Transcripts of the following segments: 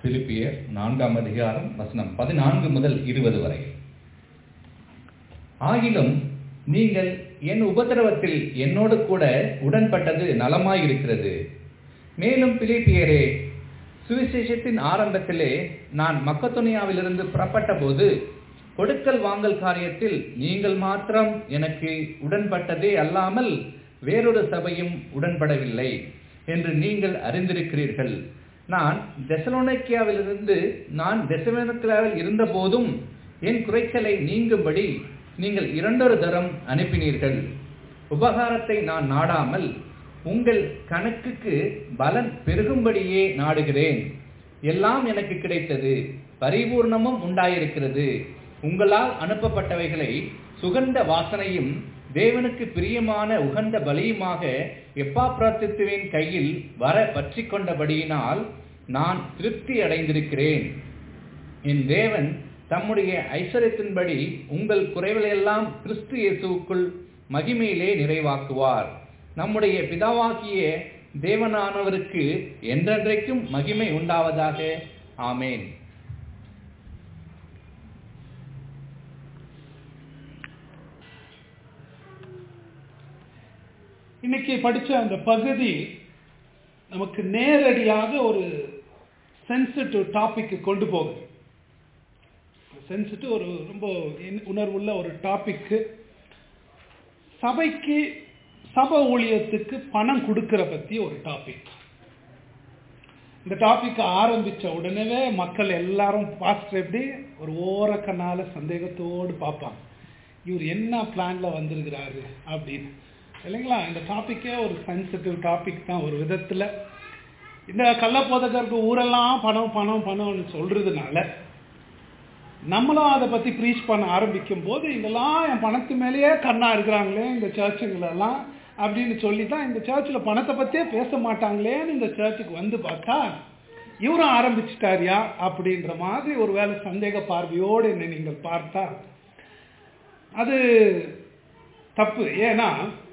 பிலிப்பியர் நான்காம் அதிகாரம் வசனம் பதினான்கு முதல் இருபது வரை ஆகிலும் நீங்கள் என் உபத்திரவத்தில் என்னோடு கூட உடன்பட்டது நலமாயிருக்கிறது மேலும் பிலிப்பியரே சுவிசேஷத்தின் ஆரம்பத்திலே நான் மக்கத்துனியாவிலிருந்து புறப்பட்ட போது கொடுக்கல் வாங்கல் காரியத்தில் நீங்கள் மாத்திரம் எனக்கு உடன்பட்டதே அல்லாமல் வேறொரு சபையும் உடன்படவில்லை என்று நீங்கள் அறிந்திருக்கிறீர்கள் நான் தெசலோனிக்கியாவிலிருந்து நான் தெசலோனிக்கியாவில் இருந்தபோதும் என் குறைச்சலை நீங்கும்படி நீங்கள் இரண்டொரு தரம் அனுப்பினீர்கள் உபகாரத்தை நான் நாடாமல் உங்கள் கணக்குக்கு பலன் பெருகும்படியே நாடுகிறேன் எல்லாம் எனக்கு கிடைத்தது பரிபூர்ணமும் உண்டாயிருக்கிறது உங்களால் அனுப்பப்பட்டவைகளை சுகந்த வாசனையும் தேவனுக்கு பிரியமான உகந்த பலியுமாக எப்பாப்பிராத்தித்துவின் கையில் வர பற்றி கொண்டபடியினால் நான் திருப்தி அடைந்திருக்கிறேன் என் தேவன் தம்முடைய ஐஸ்வர்யத்தின்படி உங்கள் குறைவுகளெல்லாம் கிறிஸ்து இயேசுவுக்குள் மகிமையிலே நிறைவாக்குவார் நம்முடைய பிதாவாகிய தேவனானவருக்கு என்றென்றைக்கும் மகிமை உண்டாவதாக ஆமேன் இன்னைக்கு படிச்ச அந்த பகுதி நமக்கு நேரடியாக ஒரு சென்சிட்டிவ் டாபிக்கு கொண்டு போகுது சென்சிட்டிவ் ஒரு ரொம்ப இன்- உணர்வுள்ள ஒரு டாபிக்கு சபைக்கு சபை ஊழியத்துக்கு பணம் கொடுக்கிற பத்தி ஒரு டாபிக் இந்த டாபிக் ஆரம்பிச்ச உடனே மக்கள் எல்லாரும் பாஸ்டர் எப்படி ஒரு ஓரக்கண்ணால சந்தேகத்தோடு பார்ப்பாங்க இவர் என்ன பிளான்ல வந்திருக்கிறாரு அப்படின்னு இல்லைங்களா இந்த டாபிக்கே ஒரு சென்சிட்டிவ் டாபிக் தான் ஒரு விதத்துல இந்த கள்ளப்போதகருக்கு ஊரெல்லாம் பணம் பணம் பணம்னு சொல்றதுனால நம்மளும் அதை பத்தி ப்ரீச் பண்ண ஆரம்பிக்கும் போது இங்கெல்லாம் என் பணத்து மேலேயே கண்ணா இருக்கிறாங்களே இந்த சர்ச்சுங்களெல்லாம் அப்படின்னு சொல்லி தான் இந்த சர்ச்சில் பணத்தை பத்தியே பேச மாட்டாங்களேன்னு இந்த சர்ச்சுக்கு வந்து பார்த்தா இவரும் ஆரம்பிச்சிட்டாரியா அப்படின்ற மாதிரி ஒரு வேலை சந்தேக பார்வையோடு என்னை நீங்கள் பார்த்தா அது தப்பு ஏன்னா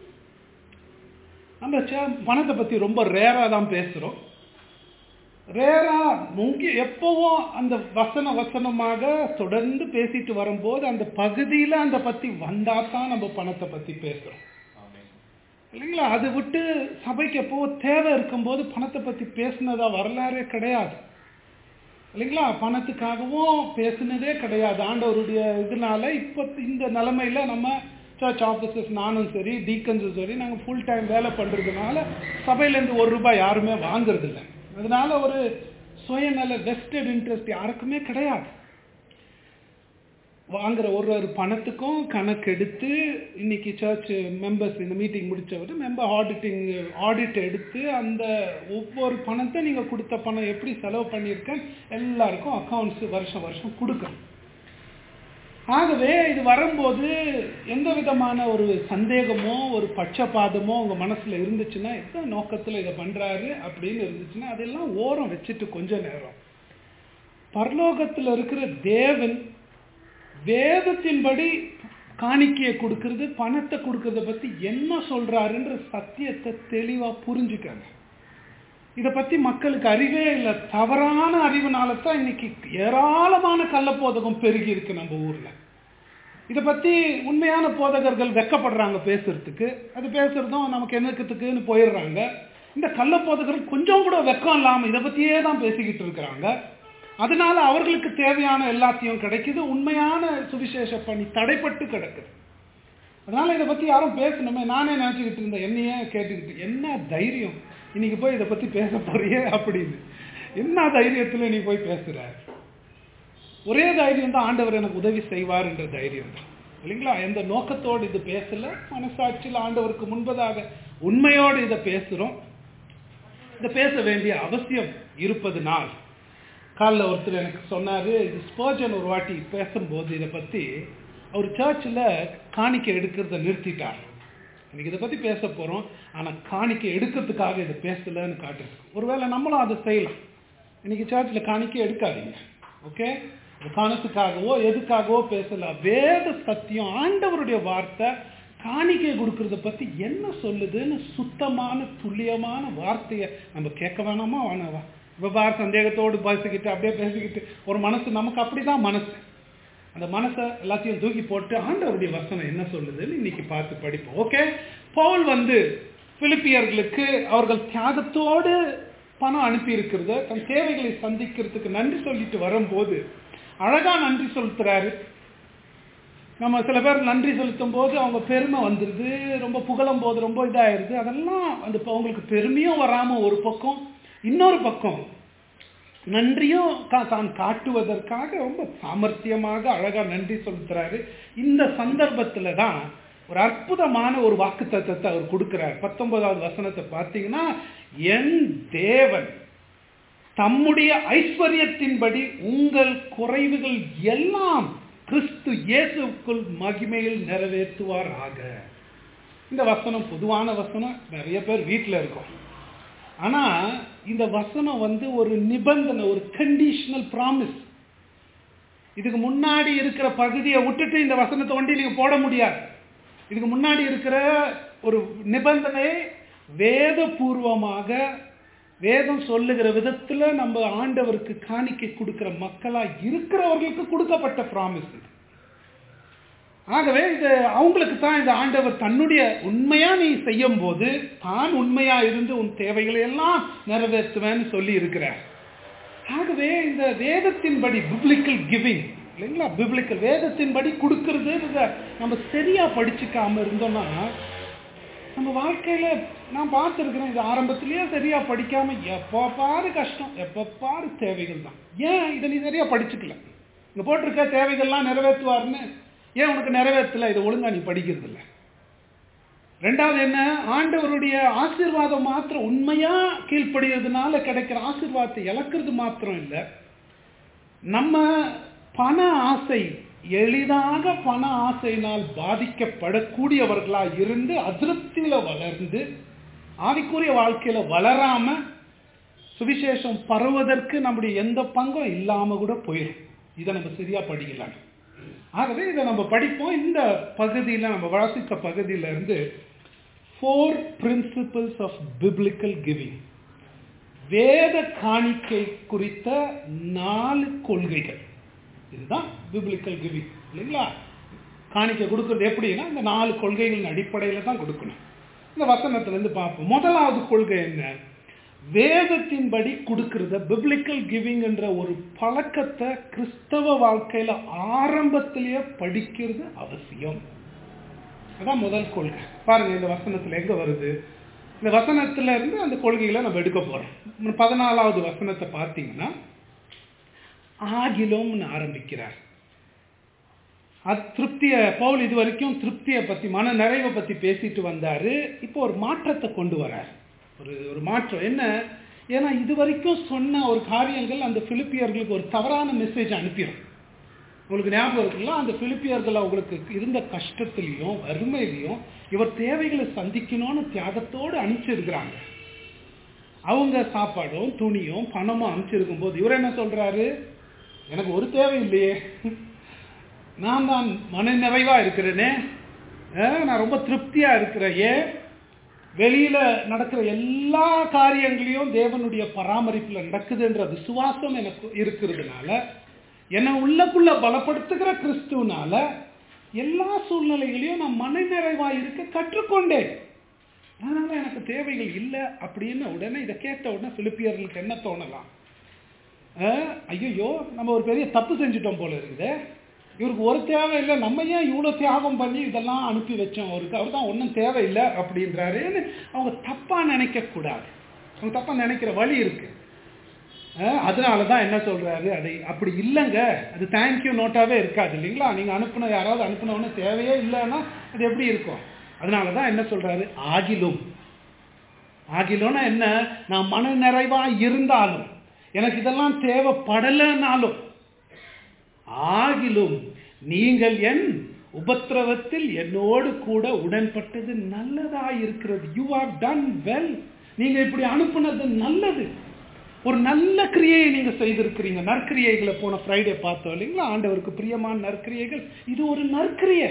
நம்ம ச- பணத்தை பத்தி ரொம்ப ரேரா தான் பேசுறோம் ரேரா முக்கிய எப்பவும் அந்த வசன வசனமாக தொடர்ந்து பேசிட்டு வரும்போது அந்த பகுதியில அந்த பத்தி வந்தா தான் நம்ம பணத்தை பத்தி பேசுறோம் இல்லைங்களா அதை விட்டு சபைக்கு எப்போ தேவை இருக்கும்போது பணத்தை பத்தி பேசுனதா வரலாறே கிடையாது இல்லைங்களா பணத்துக்காகவும் பேசுனதே கிடையாது ஆண்டவருடைய இதனால இப்போ இந்த நிலைமையில நம்ம சர்ச் ஆஃபீஸர்ஸ் நானும் சரி டீக்கன்ஸும் சரி நாங்கள் ஃபுல் டைம் வேலை பண்ணுறதுனால சபையிலேருந்து ஒரு ரூபாய் யாருமே வாங்குறது இல்லை அதனால ஒரு சுயநல வெஸ்டட் இன்ட்ரெஸ்ட் யாருக்குமே கிடையாது வாங்குற ஒரு ஒரு பணத்துக்கும் கணக்கு எடுத்து இன்னைக்கு சர்ச் மெம்பர்ஸ் இந்த மீட்டிங் முடிச்சவர் மெம்பர் ஆடிட்டிங் ஆடிட் எடுத்து அந்த ஒவ்வொரு பணத்தை நீங்கள் கொடுத்த பணம் எப்படி செலவு பண்ணியிருக்கேன் எல்லாருக்கும் அக்கௌண்ட்ஸ் வருஷம் வருஷம் கொடுக்கணும் ஆகவே இது வரும்போது எந்த விதமான ஒரு சந்தேகமோ ஒரு பட்சபாதமோ உங்க மனசுல இருந்துச்சுன்னா எந்த நோக்கத்துல இதை பண்றாரு அப்படின்னு இருந்துச்சுன்னா அதெல்லாம் ஓரம் வச்சுட்டு கொஞ்ச நேரம் பரலோகத்துல இருக்கிற தேவன் வேதத்தின்படி காணிக்கையை கொடுக்கறது பணத்தை கொடுக்கறத பத்தி என்ன சொல்றாருன்ற சத்தியத்தை தெளிவா புரிஞ்சுக்கங்க இத பத்தி மக்களுக்கு அறிவே இல்லை தவறான அறிவுனால தான் இன்னைக்கு ஏராளமான கள்ளப்போதகம் பெருகி இருக்கு நம்ம ஊர்ல இத பத்தி உண்மையான போதகர்கள் வெக்கப்படுறாங்க பேசுறதுக்கு அது பேசுறதும் நமக்கு என்னத்துக்குன்னு போயிடுறாங்க இந்த கள்ளப்போதகர்கள் கொஞ்சம் கூட வெக்கம் இல்லாம இதை பத்தியே தான் பேசிக்கிட்டு இருக்கிறாங்க அதனால அவர்களுக்கு தேவையான எல்லாத்தையும் கிடைக்குது உண்மையான சுவிசேஷ பணி தடைப்பட்டு கிடக்குது அதனால இதை பத்தி யாரும் பேசணுமே நானே நினைச்சுக்கிட்டு இருந்தேன் என்னையே கேட்டுக்கிட்டு என்ன தைரியம் இன்னைக்கு போய் இதை பத்தி பேச போறியே அப்படின்னு என்ன தைரியத்துல நீ போய் பேசுற ஒரே தைரியம் தான் ஆண்டவர் எனக்கு உதவி செய்வார் என்ற தைரியம் தான் இல்லைங்களா எந்த நோக்கத்தோடு இது பேசல மனசாட்சியில் ஆண்டவருக்கு முன்பதாக உண்மையோடு இதை பேசுறோம் இதை பேச வேண்டிய அவசியம் இருப்பதுனால் காலைல ஒருத்தர் எனக்கு சொன்னாரு இது ஸ்பர்ஜன் ஒரு வாட்டி பேசும்போது இதை பத்தி அவர் சர்ச்சில் காணிக்கை எடுக்கிறத நிறுத்திட்டார் இன்னைக்கு இதை பத்தி பேச போறோம் ஆனா காணிக்கை எடுக்கிறதுக்காக இதை பேசலன்னு காட்டுது ஒருவேளை நம்மளும் அதை செய்யலாம் இன்னைக்கு சர்ச்சில் காணிக்கை எடுக்காதீங்க ஓகே காணத்துக்காகவோ எதுக்காகவோ பேசலாம் வேத சத்தியம் ஆண்டவருடைய வார்த்தை காணிக்கை கொடுக்கறத பத்தி என்ன சொல்லுதுன்னு சுத்தமான துல்லியமான வார்த்தையை நம்ம கேட்க வேணாமா வேணாவா இப்போ பார் சந்தேகத்தோடு பேசிக்கிட்டு அப்படியே பேசிக்கிட்டு ஒரு மனசு நமக்கு அப்படிதான் மனசு அந்த மனசை எல்லாத்தையும் தூக்கி போட்டு ஆண்டவருடைய வசனம் என்ன சொல்லுதுன்னு இன்னைக்கு பார்த்து படிப்போம் ஓகே பவுல் வந்து பிலிப்பியர்களுக்கு அவர்கள் தியாகத்தோடு பணம் அனுப்பி இருக்கிறத தன் தேவைகளை சந்திக்கிறதுக்கு நன்றி சொல்லிட்டு வரும்போது அழகா நன்றி செலுத்துறாரு நம்ம சில பேர் நன்றி செலுத்தும் போது அவங்க பெருமை வந்துடுது ரொம்ப புகழும் போது ரொம்ப இதாயிருது அதெல்லாம் அந்த அவங்களுக்கு பெருமையும் வராம ஒரு பக்கம் இன்னொரு பக்கம் நன்றியும் கா- தான் காட்டுவதற்காக ரொம்ப சாமர்த்தியமாக அழகா நன்றி செலுத்துறாரு இந்த சந்தர்ப்பத்துல தான் ஒரு அற்புதமான ஒரு வாக்கு தத்தத்தை அவர் கொடுக்கிறார் பத்தொன்பதாவது வசனத்தை பார்த்தீங்கன்னா என் தேவன் தம்முடைய ஐஸ்வர்யத்தின்படி உங்கள் குறைவுகள் எல்லாம் கிறிஸ்து இயேசுக்குள் மகிமையில் நிறைவேற்றுவாராக இந்த வசனம் பொதுவான வசனம் நிறைய பேர் வீட்டில் இருக்கும் ஆனா இந்த வசனம் வந்து ஒரு நிபந்தனை ஒரு கண்டிஷனல் ப்ராமிஸ் இதுக்கு முன்னாடி இருக்கிற பகுதியை விட்டுட்டு இந்த வசனத்தை ஒண்டி நீங்க போட முடியாது இதுக்கு முன்னாடி இருக்கிற ஒரு நிபந்தனை வேதபூர்வமாக வேதம் சொல்லுகிற விதத்துல நம்ம ஆண்டவருக்கு காணிக்கை கொடுக்கிற மக்களா இருக்கிறவர்களுக்கு கொடுக்கப்பட்ட ப்ராமிஸ் இது ஆகவே இது அவங்களுக்கு தான் இந்த ஆண்டவர் தன்னுடைய உண்மையா நீ செய்யும் போது தான் உண்மையா இருந்து உன் தேவைகளை எல்லாம் நிறைவேற்றுவேன்னு சொல்லி இருக்கிறார் ஆகவே இந்த வேதத்தின்படி பிப்ளிக்கல் கிவிங் இல்லைங்களா பிப்ளிக்கல் வேதத்தின்படி கொடுக்கறது இத நம்ம சரியா படிச்சுக்காம இருந்தோம்னா நம்ம வாழ்க்கையில நான் பார்த்துருக்கிறேன் இது ஆரம்பத்திலேயே சரியா படிக்காம எப்போ பாரு கஷ்டம் எப்போ பாரு தேவைகள் தான் ஏன் இதை நீ சரியா படிச்சுக்கல இங்க போட்டிருக்க தேவைகள்லாம் நிறைவேற்றுவாருன்னு ஏன் உனக்கு நிறைவேற்றல இதை ஒழுங்கா நீ படிக்கிறது இல்ல ரெண்டாவது என்ன ஆண்டவருடைய ஆசீர்வாதம் மாத்திரம் உண்மையா கீழ்ப்படுகிறதுனால கிடைக்கிற ஆசீர்வாதத்தை இழக்கிறது மாத்திரம் இல்லை நம்ம பண ஆசை எளிதாக பண ஆசையினால் பாதிக்கப்படக்கூடியவர்களா இருந்து அதிருப்தியில வளர்ந்து ஆவிக்குரிய வாழ்க்கையில வளராம சுவிசேஷம் பரவுவதற்கு நம்முடைய எந்த பங்கும் இல்லாம கூட போயிடும் இதை நம்ம சரியா படிக்கலாம் ஆகவே இதை நம்ம படிப்போம் இந்த பகுதியில் நம்ம வாசித்த பகுதியில இருந்து four principles of biblical giving வேத காணிக்கை குறித்த நாலு கொள்கைகள் இதுதான் பிப்ளிக்கல் கிவிங் இல்லைங்களா காணிக்கை கொடுக்கறது எப்படின்னா இந்த நாலு கொள்கைகளின் அடிப்படையில் தான் கொடுக்கணும் இந்த வசனத்திலிருந்து பார்ப்போம் முதலாவது கொள்கை என்ன வேதத்தின்படி கொடுக்கறத பிப்ளிக்கல் கிவிங் என்ற ஒரு பழக்கத்தை கிறிஸ்தவ வாழ்க்கையில ஆரம்பத்திலேயே படிக்கிறது அவசியம் அதான் முதல் கொள்கை பாருங்க இந்த வசனத்துல எங்க வருது இந்த வசனத்துல இருந்து அந்த கொள்கைகளை நம்ம எடுக்க போறோம் பதினாலாவது வசனத்தை பார்த்தீங்கன்னா ஆகிலும்னு ஆரம்பிக்கிறார் அது திருப்திய பவுல் இது வரைக்கும் திருப்தியை பத்தி மன நிறைவை பத்தி பேசிட்டு வந்தாரு இப்போ ஒரு மாற்றத்தை கொண்டு வரார் ஒரு ஒரு மாற்றம் என்ன ஏன்னா இது வரைக்கும் சொன்ன ஒரு காரியங்கள் அந்த பிலிப்பியர்களுக்கு ஒரு தவறான மெசேஜ் அனுப்பிடும் உங்களுக்கு ஞாபகம் இருக்குல்ல அந்த பிலிப்பியர்கள் அவங்களுக்கு இருந்த கஷ்டத்திலையும் வறுமையிலையும் இவர் தேவைகளை சந்திக்கணும்னு தியாகத்தோடு அனுப்பிச்சிருக்கிறாங்க அவங்க சாப்பாடும் துணியும் பணமும் அனுப்பிச்சிருக்கும் போது இவர் என்ன சொல்றாரு எனக்கு ஒரு தேவை இல்லையே நான் தான் மன நிறைவா இருக்கிறேனே அஹ், நான் ரொம்ப திருப்தியா இருக்கிறேன் ஏன் வெளியில நடக்கிற எல்லா காரியங்களையும் தேவனுடைய பராமரிப்புல நடக்குதுன்ற விசுவாசம் எனக்கு இருக்கிறதுனால என்னை உள்ளக்குள்ள பலப்படுத்துகிற கிறிஸ்துவனால எல்லா சூழ்நிலைகளையும் நான் மன நிறைவா இருக்க கற்றுக்கொண்டேன் அதனால எனக்கு தேவைகள் இல்லை அப்படின்னு உடனே இதை கேட்ட உடனே பிலிப்பியர்களுக்கு என்ன தோணலாம் ஐயோ நம்ம ஒரு பெரிய தப்பு செஞ்சுட்டோம் போல இருக்குது இவருக்கு ஒரு தேவை இல்லை நம்ம ஏன் இவ்வளோ தியாகம் பண்ணி இதெல்லாம் அனுப்பி வச்சோம் அவருக்கு அவர் தான் ஒன்றும் தேவையில்லை அப்படின்றாருன்னு அவங்க தப்பாக நினைக்கக்கூடாது அவங்க தப்பாக நினைக்கிற வழி இருக்கு அஹ் அதனால தான் என்ன சொல்றாரு அதை அப்படி இல்லைங்க அது தேங்க்யூ நோட்டாவே இருக்காது இல்லைங்களா நீங்க அனுப்புன யாராவது அனுப்புனவொன்னு தேவையே இல்லைன்னா அது எப்படி இருக்கும் அதனால தான் என்ன சொல்றாரு ஆகிலும் ஆகிலும்னா என்ன நான் மன நிறைவா இருந்தாலும் எனக்கு இதெல்லாம் தேவைப்படலைனாலும் ஆகிலும் நீங்கள் என் உபத்திரவத்தில் என்னோடு கூட உடன்பட்டது நல்லதா இருக்கிறது யூ ஆர் டன் வெல் நீங்க இப்படி அனுப்புனது நல்லது ஒரு நல்ல கிரியையை நீங்க செய்திருக்கிறீங்க நற்கிரியைகளை போன ஃப்ரைடே பார்த்தோம் இல்லைங்களா ஆண்டவருக்கு பிரியமான நற்கிரியைகள் இது ஒரு நற்கிரியை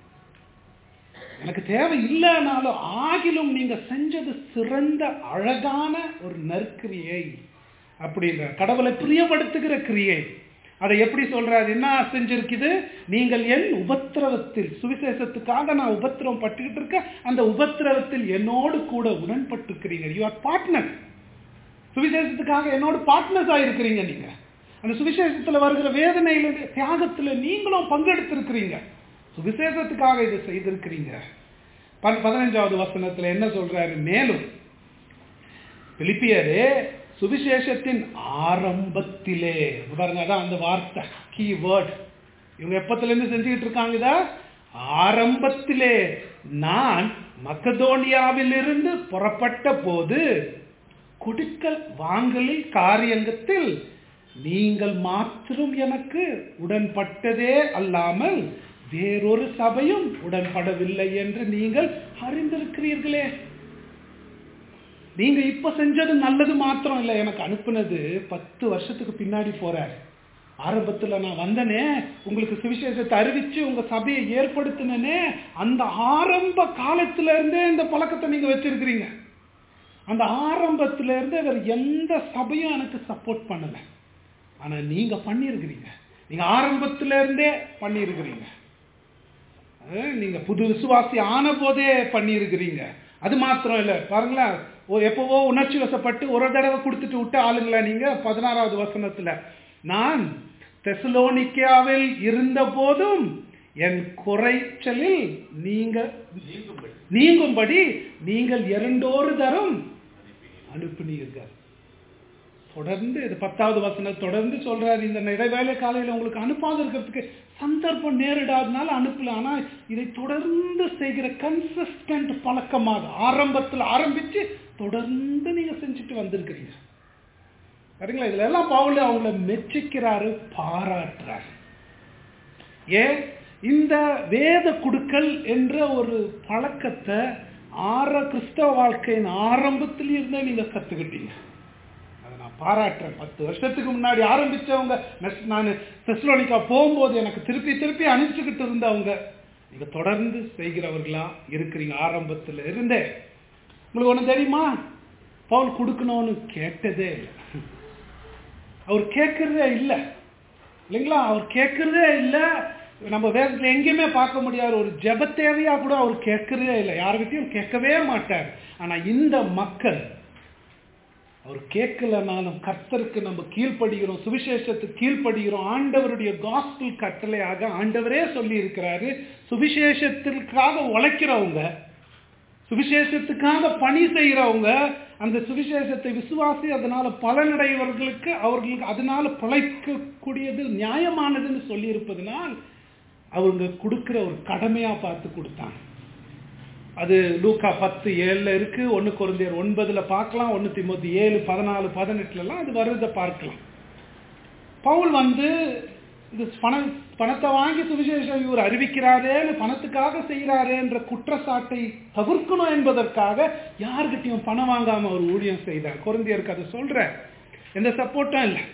எனக்கு தேவை இல்லைனாலும் ஆகிலும் நீங்க செஞ்சது சிறந்த அழகான ஒரு நற்கிரியை அப்படின்ற கடவுளை பிரியப்படுத்துகிற கிரியை அதை எப்படி சொல்றாரு என்ன செஞ்சிருக்குது நீங்கள் என் உபத்திரவத்தில் சுவிசேஷத்துக்காக நான் உபத்திரவம் பட்டுக்கிட்டு இருக்கேன் அந்த உபத்திரவத்தில் என்னோடு கூட உடன்பட்டிருக்கிறீங்க யூ ஆர் பார்ட்னர் சுவிசேஷத்துக்காக என்னோடு பார்ட்னர்ஸ் ஆயிருக்கிறீங்க நீங்க அந்த சுவிசேஷத்துல வருகிற வேதனையில தியாகத்துல நீங்களும் பங்கெடுத்திருக்கிறீங்க சுவிசேஷத்துக்காக இதை செய்திருக்கிறீங்க ப- பதினஞ்சாவது வசனத்துல என்ன சொல்றாரு மேலும் பிலிப்பியரே சுவிசேஷத்தின் ஆரம்பத்திலே இங்க பாருங்க அதான் அந்த வார்த்தை கீ வேர்ட் இவங்க எப்பத்துல இருந்து செஞ்சுக்கிட்டு இருக்காங்க இத ஆரம்பத்திலே நான் மக்கதோனியாவிலிருந்து புறப்பட்ட போது கொடுக்கல் வாங்கலில் காரியங்கத்தில் நீங்கள் மாத்திரம் எனக்கு உடன்பட்டதே அல்லாமல் வேறொரு சபையும் உடன்படவில்லை என்று நீங்கள் அறிந்திருக்கிறீர்களே நீங்க இப்ப செஞ்சது நல்லது மாத்திரம் இல்லை எனக்கு அனுப்புனது பத்து வருஷத்துக்கு பின்னாடி போறார் ஆரம்பத்துல நான் வந்தனே உங்களுக்கு சுவிசேஷத்தை அறிவிச்சு உங்க சபையை ஏற்படுத்தினனே அந்த ஆரம்ப காலத்துல இருந்தே இந்த பழக்கத்தை நீங்க வச்சிருக்கிறீங்க அந்த ஆரம்பத்துல இருந்தே வேற எந்த சபையும் எனக்கு சப்போர்ட் பண்ணல ஆனா நீங்க பண்ணியிருக்கிறீங்க நீங்க ஆரம்பத்துல இருந்தே பண்ணியிருக்கிறீங்க அஹ் நீங்க புது விசுவாசி ஆன போதே பண்ணியிருக்கிறீங்க அது மாத்திரம் இல்லை பாருங்களேன் ஓ எப்பவோ உணர்ச்சி வசப்பட்டு ஒரு தடவை கொடுத்துட்டு விட்ட ஆளுங்களா நீங்க பதினாறாவது வசனத்துல நான் தெசலோனிக்காவில் இருந்த போதும் என் குறைச்சலில் நீங்க நீங்கும்படி நீங்கள் இரண்டோரு தரம் அனுப்பினீர்கள் தொடர்ந்து இது பத்தாவது வசனம் தொடர்ந்து சொல்றாரு இந்த இடைவேளை காலையில உங்களுக்கு அனுப்பாத இருக்கிறதுக்கு சந்தர்ப்பம் நேரிடாதனால அனுப்பல ஆனா இதை தொடர்ந்து செய்கிற கன்சிஸ்டன்ட் பழக்கமாக ஆரம்பத்தில் ஆரம்பிச்சு தொடர்ந்து நீங்க செஞ்சுட்டு வந்திருக்கிறீங்க சரிங்களா இதுல எல்லாம் பவுல் அவங்கள மெச்சிக்கிறாரு பாராட்டுறாரு ஏன் இந்த வேத குடுக்கல் என்ற ஒரு பழக்கத்தை ஆற கிறிஸ்தவ வாழ்க்கையின் ஆரம்பத்தில் இருந்தே நீங்க கத்துக்கிட்டீங்க அதை நான் பாராட்டுறேன் பத்து வருஷத்துக்கு முன்னாடி ஆரம்பிச்சவங்க நெஸ்- நான் தெஸ்லோனிக்கா போகும்போது எனக்கு திருப்பி திருப்பி அனுப்பிச்சுக்கிட்டு இருந்தவங்க நீங்க தொடர்ந்து செய்கிறவர்களா இருக்கிறீங்க ஆரம்பத்துல இருந்தே உங்களுக்கு ஒண்ணு தெரியுமா பவுல் கொடுக்கணும்னு கேட்டதே இல்லை அவர் கேட்கறதே இல்லை இல்லைங்களா அவர் கேட்கறதே இல்லை நம்ம வேதத்துல எங்கேயுமே பார்க்க முடியாத ஒரு ஜெப தேவையா கூட அவர் கேட்கறதே இல்லை யாருக்கிட்டையும் கேட்கவே மாட்டார் ஆனா இந்த மக்கள் அவர் கேட்கலனாலும் கர்த்தருக்கு நம்ம கீழ்ப்படுகிறோம் சுவிசேஷத்துக்கு கீழ்ப்படுகிறோம் ஆண்டவருடைய காஸ்பிள் கட்டளையாக ஆண்டவரே சொல்லி இருக்கிறாரு சுவிசேஷத்திற்காக உழைக்கிறவங்க சுவிசேஷத்துக்காக பணி செய்கிறவங்க அந்த சுவிசேஷத்தை விசுவாசி அதனால பலனடைவர்களுக்கு அவர்களுக்கு அதனால பிழைக்கக்கூடியது நியாயமானதுன்னு சொல்லி இருப்பதனால் அவங்க கொடுக்கிற ஒரு கடமையா பார்த்து கொடுத்தாங்க அது லூக்கா பத்து ஏழுல இருக்கு ஒன்னு குறைந்தர் ஒன்பதுல பார்க்கலாம் ஒன்னு திமுத்தி ஏழு பதினாலு பதினெட்டுல எல்லாம் அது வருதை பார்க்கலாம் பவுல் வந்து இது பணம் பணத்தை வாங்கி சுவிசேஷம் இவர் அறிவிக்கிறாரேன்னு பணத்துக்காக செய்கிறாரேன்ற குற்றச்சாட்டை தவிர்க்கணும் என்பதற்காக யார்கிட்டயும் பணம் வாங்காம அவர் ஊழியம் செய்தார் குழந்தையருக்கு அதை சொல்ற எந்த சப்போர்ட்டும் இல்லை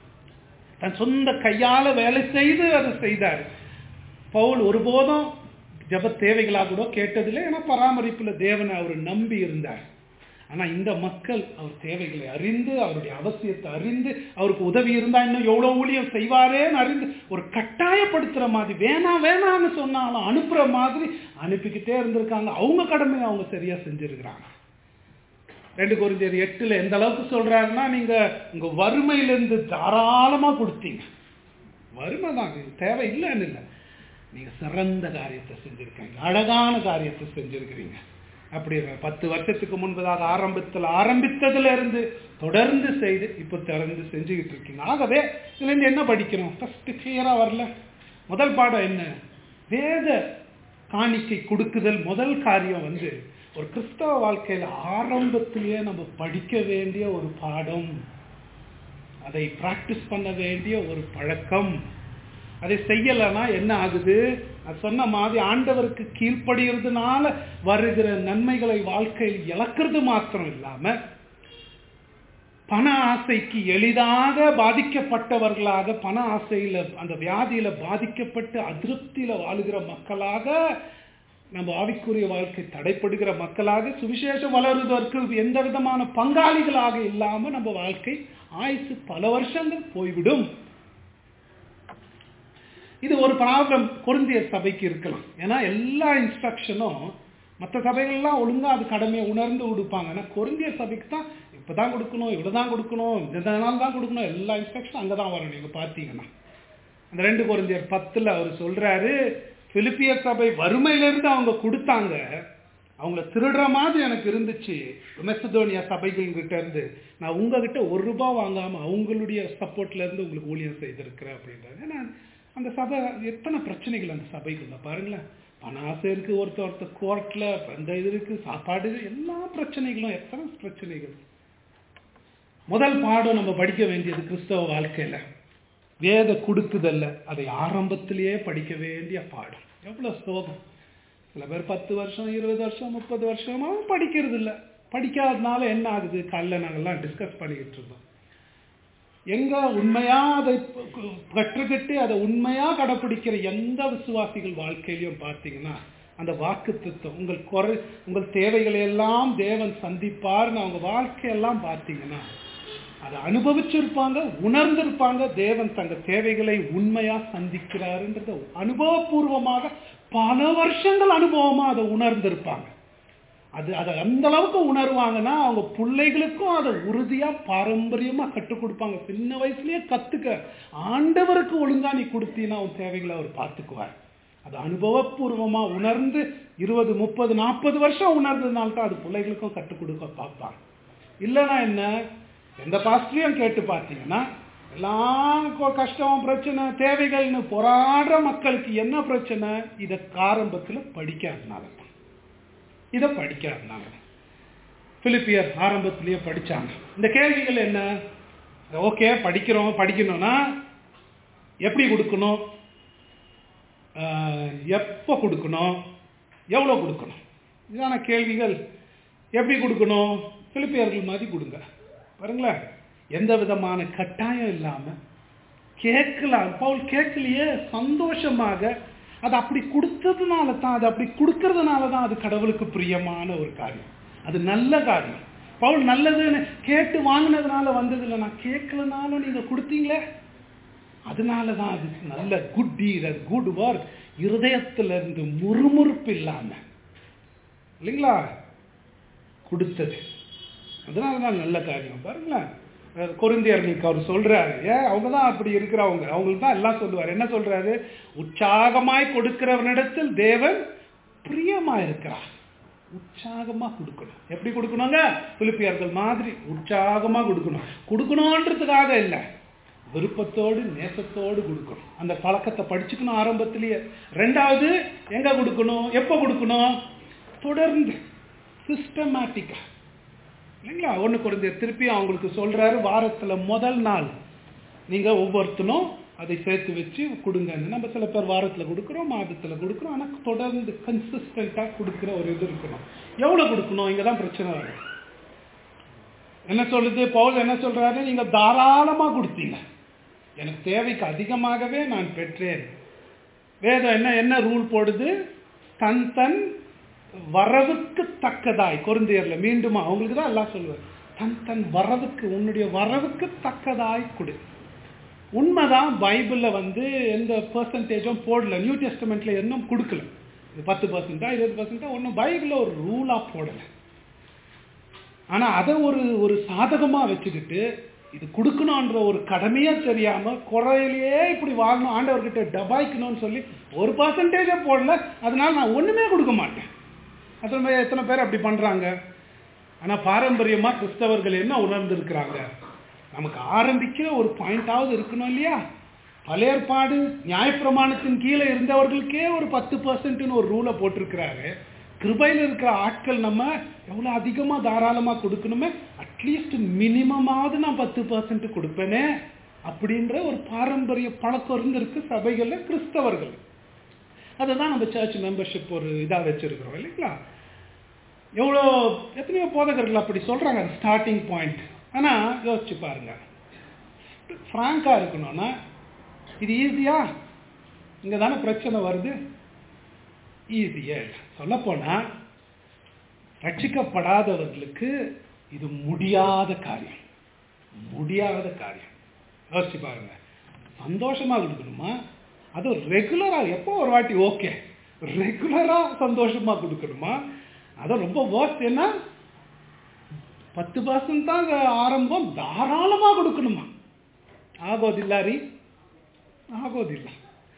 தன் சொந்த கையால வேலை செய்து அதை செய்தார் பவுல் ஒருபோதும் ஜப தேவைகளாக கூட கேட்டதில்லை ஏன்னா பராமரிப்புல தேவனை அவர் நம்பி இருந்தார் ஆனா இந்த மக்கள் அவர் தேவைகளை அறிந்து அவருடைய அவசியத்தை அறிந்து அவருக்கு உதவி இருந்தா இன்னும் எவ்வளவு ஊழியம் செய்வாரேன்னு அறிந்து ஒரு கட்டாயப்படுத்துற மாதிரி வேணாம் வேணாம்னு சொன்னாலும் அனுப்புற மாதிரி அனுப்பிக்கிட்டே இருந்திருக்காங்க அவங்க கடமையை அவங்க சரியா செஞ்சிருக்கிறாங்க ரெண்டு குறிஞ்சர் எட்டுல எந்த அளவுக்கு சொல்றாருன்னா நீங்க உங்க வறுமையிலிருந்து தாராளமா கொடுத்தீங்க வறுமை தான் இது தேவை இல்லைன்னு இல்லை நீங்க சிறந்த காரியத்தை செஞ்சிருக்கீங்க அழகான காரியத்தை செஞ்சிருக்கிறீங்க அப்படி இருக்க பத்து வருஷத்துக்கு முன்பதாக ஆரம்பத்தில் ஆரம்பித்ததுல இருந்து தொடர்ந்து செய்து இப்போ தொடர்ந்து செஞ்சுக்கிட்டு இருக்கீங்க ஆகவே இதுல இருந்து என்ன படிக்கிறோம் ஃபர்ஸ்ட் கிளியரா வரல முதல் பாடம் என்ன வேத காணிக்கை கொடுக்குதல் முதல் காரியம் வந்து ஒரு கிறிஸ்தவ வாழ்க்கையில ஆரம்பத்திலேயே நம்ம படிக்க வேண்டிய ஒரு பாடம் அதை பிராக்டிஸ் பண்ண வேண்டிய ஒரு பழக்கம் அதை செய்யலைன்னா என்ன ஆகுது நான் சொன்ன மாதிரி ஆண்டவருக்கு கீழ்ப்படுகிறதுனால வருகிற நன்மைகளை வாழ்க்கையில் இழக்கிறது மாத்திரம் இல்லாம பண ஆசைக்கு எளிதாக பாதிக்கப்பட்டவர்களாக பண ஆசையில அந்த வியாதியில பாதிக்கப்பட்டு அதிருப்தியில வாழுகிற மக்களாக நம்ம ஆவிக்குரிய வாழ்க்கை தடைப்படுகிற மக்களாக சுவிசேஷம் வளருவதற்கு எந்த விதமான பங்காளிகளாக இல்லாம நம்ம வாழ்க்கை ஆயுசு பல வருஷங்கள் போய்விடும் இது ஒரு ப்ராப்ளம் கொருந்திய சபைக்கு இருக்கலாம் ஏன்னா எல்லா இன்ஸ்ட்ரக்ஷனும் மற்ற சபைகள்லாம் ஒழுங்கா அது கடமையை உணர்ந்து கொடுப்பாங்க ஆனால் கொருந்திய சபைக்கு தான் இப்பதான் கொடுக்கணும் இவ்வளவுதான் கொடுக்கணும் இந்த நாள் தான் கொடுக்கணும் எல்லா இன்ஸ்ட்ரக்ஷனும் அங்கதான் வரும் நீங்க பார்த்தீங்கன்னா அந்த ரெண்டு கொரிந்தியர் பத்துல அவர் சொல்றாரு பிலிப்பிய சபை வறுமையிலிருந்து அவங்க கொடுத்தாங்க அவங்கள திருடுற மாதிரி எனக்கு இருந்துச்சு மெசதோனியா சபைகள் கிட்ட இருந்து நான் உங்ககிட்ட ஒரு ரூபாய் வாங்காம அவங்களுடைய சப்போர்ட்ல இருந்து உங்களுக்கு ஊழியம் செய்திருக்கிறேன் அப்படின்றாரு ஏன்னா அந்த சபை எத்தனை பிரச்சனைகள் அந்த சபைக்குள்ள பாருங்களேன் பண ஆசை இருக்கு ஒருத்தர் ஒருத்தர் கோர்ட்ல அந்த இது இருக்கு சாப்பாடு எல்லா பிரச்சனைகளும் எத்தனை பிரச்சனைகள் முதல் பாடம் நம்ம படிக்க வேண்டியது கிறிஸ்தவ வாழ்க்கையில வேத கொடுக்குதல்ல அதை ஆரம்பத்திலேயே படிக்க வேண்டிய பாடம் எவ்வளவு சோகம் சில பேர் பத்து வருஷம் இருபது வருஷம் முப்பது வருஷமா படிக்கிறது இல்ல படிக்காதனால என்ன ஆகுது காலைல நாங்கெல்லாம் டிஸ்கஸ் பண்ணிக்கிட்டு இருந்தோம் எங்க உண்மையா அதை கற்றுக்கிட்டு அதை உண்மையா கடைப்பிடிக்கிற எந்த விசுவாசிகள் வாழ்க்கையிலையும் பார்த்தீங்கன்னா அந்த வாக்கு திட்டம் உங்கள் குறை உங்கள் தேவைகளை எல்லாம் தேவன் சந்திப்பார்னு அவங்க வாழ்க்கையெல்லாம் பார்த்தீங்கன்னா அதை அனுபவிச்சிருப்பாங்க உணர்ந்திருப்பாங்க தேவன் தங்க தேவைகளை உண்மையா சந்திக்கிறாருன்றத அனுபவபூர்வமாக பல வருஷங்கள் அனுபவமா அதை உணர்ந்திருப்பாங்க அது அதை அந்த அளவுக்கு உணர்வாங்கன்னா அவங்க பிள்ளைகளுக்கும் அதை உறுதியா பாரம்பரியமா கற்றுக் கொடுப்பாங்க சின்ன வயசுலயே கத்துக்க ஆண்டவருக்கு ஒழுங்கா நீ கொடுத்தீங்கன்னா உன் தேவைகளை அவர் பார்த்துக்குவார் அது அனுபவபூர்வமா உணர்ந்து இருபது முப்பது நாற்பது வருஷம் உணர்ந்ததுனால தான் அது பிள்ளைகளுக்கும் கற்றுக் கொடுக்க பார்ப்பாங்க இல்லைன்னா என்ன எந்த பாஸ்டரையும் கேட்டு பார்த்தீங்கன்னா எல்லாம் கஷ்டம் பிரச்சனை தேவைகள்னு போராடுற மக்களுக்கு என்ன பிரச்சனை இதை ஆரம்பத்தில் படிக்காதனால தான் இதை படிக்காதனால பிலிப்பியர் ஆரம்பத்திலேயே படிச்சாங்க இந்த கேள்விகள் என்ன ஓகே படிக்கிறோம் படிக்கணும்னா எப்படி கொடுக்கணும் எப்போ கொடுக்கணும் எவ்வளோ கொடுக்கணும் இதான கேள்விகள் எப்படி கொடுக்கணும் பிலிப்பியர்கள் மாதிரி கொடுங்க பாருங்களேன் எந்த விதமான கட்டாயம் இல்லாம கேட்கலாம் பவுல் கேட்கலையே சந்தோஷமாக அது அப்படி கொடுத்ததுனால தான் அது அப்படி கொடுக்கறதுனால தான் அது கடவுளுக்கு பிரியமான ஒரு காரியம் அது நல்ல காரியம் பவுல் நல்லதுன்னு கேட்டு வாங்கினதுனால வந்தது இல்லை நான் கேட்கலனாலும் நீங்க கொடுத்தீங்களே அதனால தான் அது நல்ல குட் டீர் குட் ஒர்க் இருதயத்துல இருந்து முறுமுறுப்பு இல்லாம இல்லைங்களா கொடுத்தது அதனால தான் நல்ல காரியம் பாருங்களேன் கொருந்தியர்களுக்கு அவர் சொல்றாரு ஏன் அவங்க தான் அப்படி இருக்கிறவங்க அவங்களுக்கு தான் எல்லாம் சொல்லுவார் என்ன சொல்றாரு உற்சாகமாய் கொடுக்கிறவனிடத்தில் தேவன் பிரியமா இருக்கிறார் உற்சாகமா கொடுக்கணும் எப்படி கொடுக்கணுங்க பிலிப்பியர்கள் மாதிரி உற்சாகமா கொடுக்கணும் கொடுக்கணுன்றதுக்காக இல்லை விருப்பத்தோடு நேசத்தோடு கொடுக்கணும் அந்த பழக்கத்தை படிச்சுக்கணும் ஆரம்பத்திலேயே ரெண்டாவது எங்க கொடுக்கணும் எப்போ கொடுக்கணும் தொடர்ந்து சிஸ்டமேட்டிக்கா இல்லைங்களா ஒன்று குறைந்த திருப்பி அவங்களுக்கு சொல்றாரு வாரத்துல முதல் நாள் நீங்க ஒவ்வொருத்தனும் அதை சேர்த்து வச்சு கொடுங்கன்னு நம்ம சில பேர் வாரத்துல கொடுக்குறோம் மாதத்துல கொடுக்குறோம் ஆனா தொடர்ந்து கன்சிஸ்டண்டா கொடுக்குற ஒரு இது இருக்கணும் எவ்வளவு கொடுக்கணும் இங்க தான் பிரச்சனை வரும் என்ன சொல்லுது பவுல் என்ன சொல்றாரு நீங்க தாராளமா கொடுத்தீங்க எனக்கு தேவைக்கு அதிகமாகவே நான் பெற்றேன் வேதம் என்ன என்ன ரூல் போடுது தன் தன் வரவுக்கு தக்கதாய் குருந்தியர்ல மீண்டுமா அவங்களுக்கு தான் எல்லாம் சொல்லுவார் தன் தன் வரவுக்கு உன்னுடைய வரவுக்கு தக்கதாய் கொடு உண்மைதான் பைபிள்ல வந்து எந்த பெர்சன்டேஜும் போடல நியூ டெஸ்டமெண்ட்ல இன்னும் கொடுக்கல இது பத்து பர்சன்டா இருபது பர்சன்டா ஒன்றும் பைபிள்ல ஒரு ரூலா போடல ஆனா அதை ஒரு ஒரு சாதகமா வச்சுக்கிட்டு இது கொடுக்கணுன்ற ஒரு கடமையா தெரியாம குறையிலேயே இப்படி வாங்கணும் ஆண்டவர்கிட்ட டபாய்க்கணும்னு சொல்லி ஒரு பர்சன்டேஜே போடல அதனால நான் ஒண்ணுமே கொடுக்க மாட்டேன் எத்தனை பேர் எத்தனை பேர் அப்படி பண்றாங்க ஆனா பாரம்பரியமா கிறிஸ்தவர்கள் என்ன உணர்ந்திருக்கிறாங்க நமக்கு ஆரம்பிக்கிற ஒரு பாயிண்டாவது இருக்கணும் இல்லையா பழையற்பாடு நியாயப்பிரமாணத்தின் கீழே இருந்தவர்களுக்கே ஒரு பத்து பர்சன்ட்னு ஒரு ரூலை போட்டிருக்கிறாரு கிருபையில் இருக்கிற ஆட்கள் நம்ம எவ்வளோ அதிகமாக தாராளமாக கொடுக்கணுமே அட்லீஸ்ட் மினிமமாவது நான் பத்து பர்சன்ட் கொடுப்பேனே அப்படின்ற ஒரு பாரம்பரிய பழக்கம் இருந்திருக்கு சபைகளில் கிறிஸ்தவர்கள் அதுதான் நம்ம சர்ச் மெம்பர்ஷிப் ஒரு இதாக வச்சிருக்கிறோம் இல்லைங்களா எவ்வளோ எத்தனையோ போதகர்கள் அப்படி சொல்கிறாங்க ஸ்டார்டிங் பாயிண்ட் ஆனால் யோசிச்சு பாருங்க ஃப்ராங்காக இருக்கணும்னா இது ஈஸியா இங்கே தானே பிரச்சனை வருது ஈஸியே சொல்லப்போனா ரட்சிக்கப்படாதவர்களுக்கு இது முடியாத காரியம் முடியாத காரியம் யோசிச்சு பாருங்க சந்தோஷமா கொடுக்கணுமா அது ரெகுலரா எப்போ ஒரு வாட்டி ஓகே ரெகுலரா சந்தோஷமா கொடுக்கணுமா அது ரொம்ப worst என்ன பத்து பர்சன்ட் தான் ஆரம்பம் தாராளமா கொடுக்கணுமா ஆಗೋದಿಲ್ಲ ರೀ ಆಗೋದಿಲ್ಲ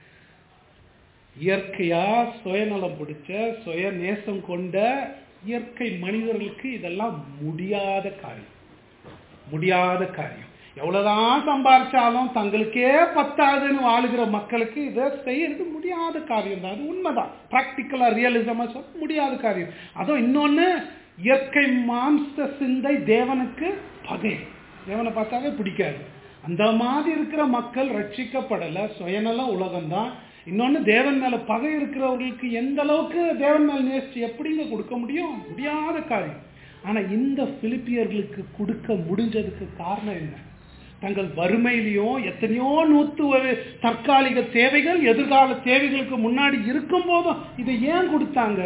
இயற்கையா சுயநலம் பிடிச்ச சுய நேசம் கொண்ட இயற்கை மனிதர்களுக்கு இதெல்லாம் முடியாத காரியம் முடியாத காரியம் எவ்வளவுதான் சம்பாரிச்சாலும் தங்களுக்கே பத்தாதுன்னு வாழுகிற மக்களுக்கு இதை செய்யறது முடியாத காரியம் தான் அது உண்மைதான் பிராக்டிக்கலா ரியலிசமா சொல்ல முடியாத காரியம் அதுவும் இன்னொன்னு இயற்கை மாம்ச சிந்தை தேவனுக்கு பகை தேவனை பார்த்தாவே பிடிக்காது அந்த மாதிரி இருக்கிற மக்கள் ரட்சிக்கப்படல சுயநல உலகம்தான் இன்னொன்னு தேவன் மேல பகை இருக்கிறவர்களுக்கு எந்த அளவுக்கு தேவன் மேல நேசிச்சு எப்படிங்க கொடுக்க முடியும் முடியாத காரியம் ஆனா இந்த பிலிப்பியர்களுக்கு கொடுக்க முடிஞ்சதுக்கு காரணம் என்ன தங்கள் வறுமையிலையும் எத்தனையோ நூத்து ஒரு தற்காலிக தேவைகள் எதிர்கால தேவைகளுக்கு முன்னாடி இருக்கும் போதும் இதை ஏன் கொடுத்தாங்க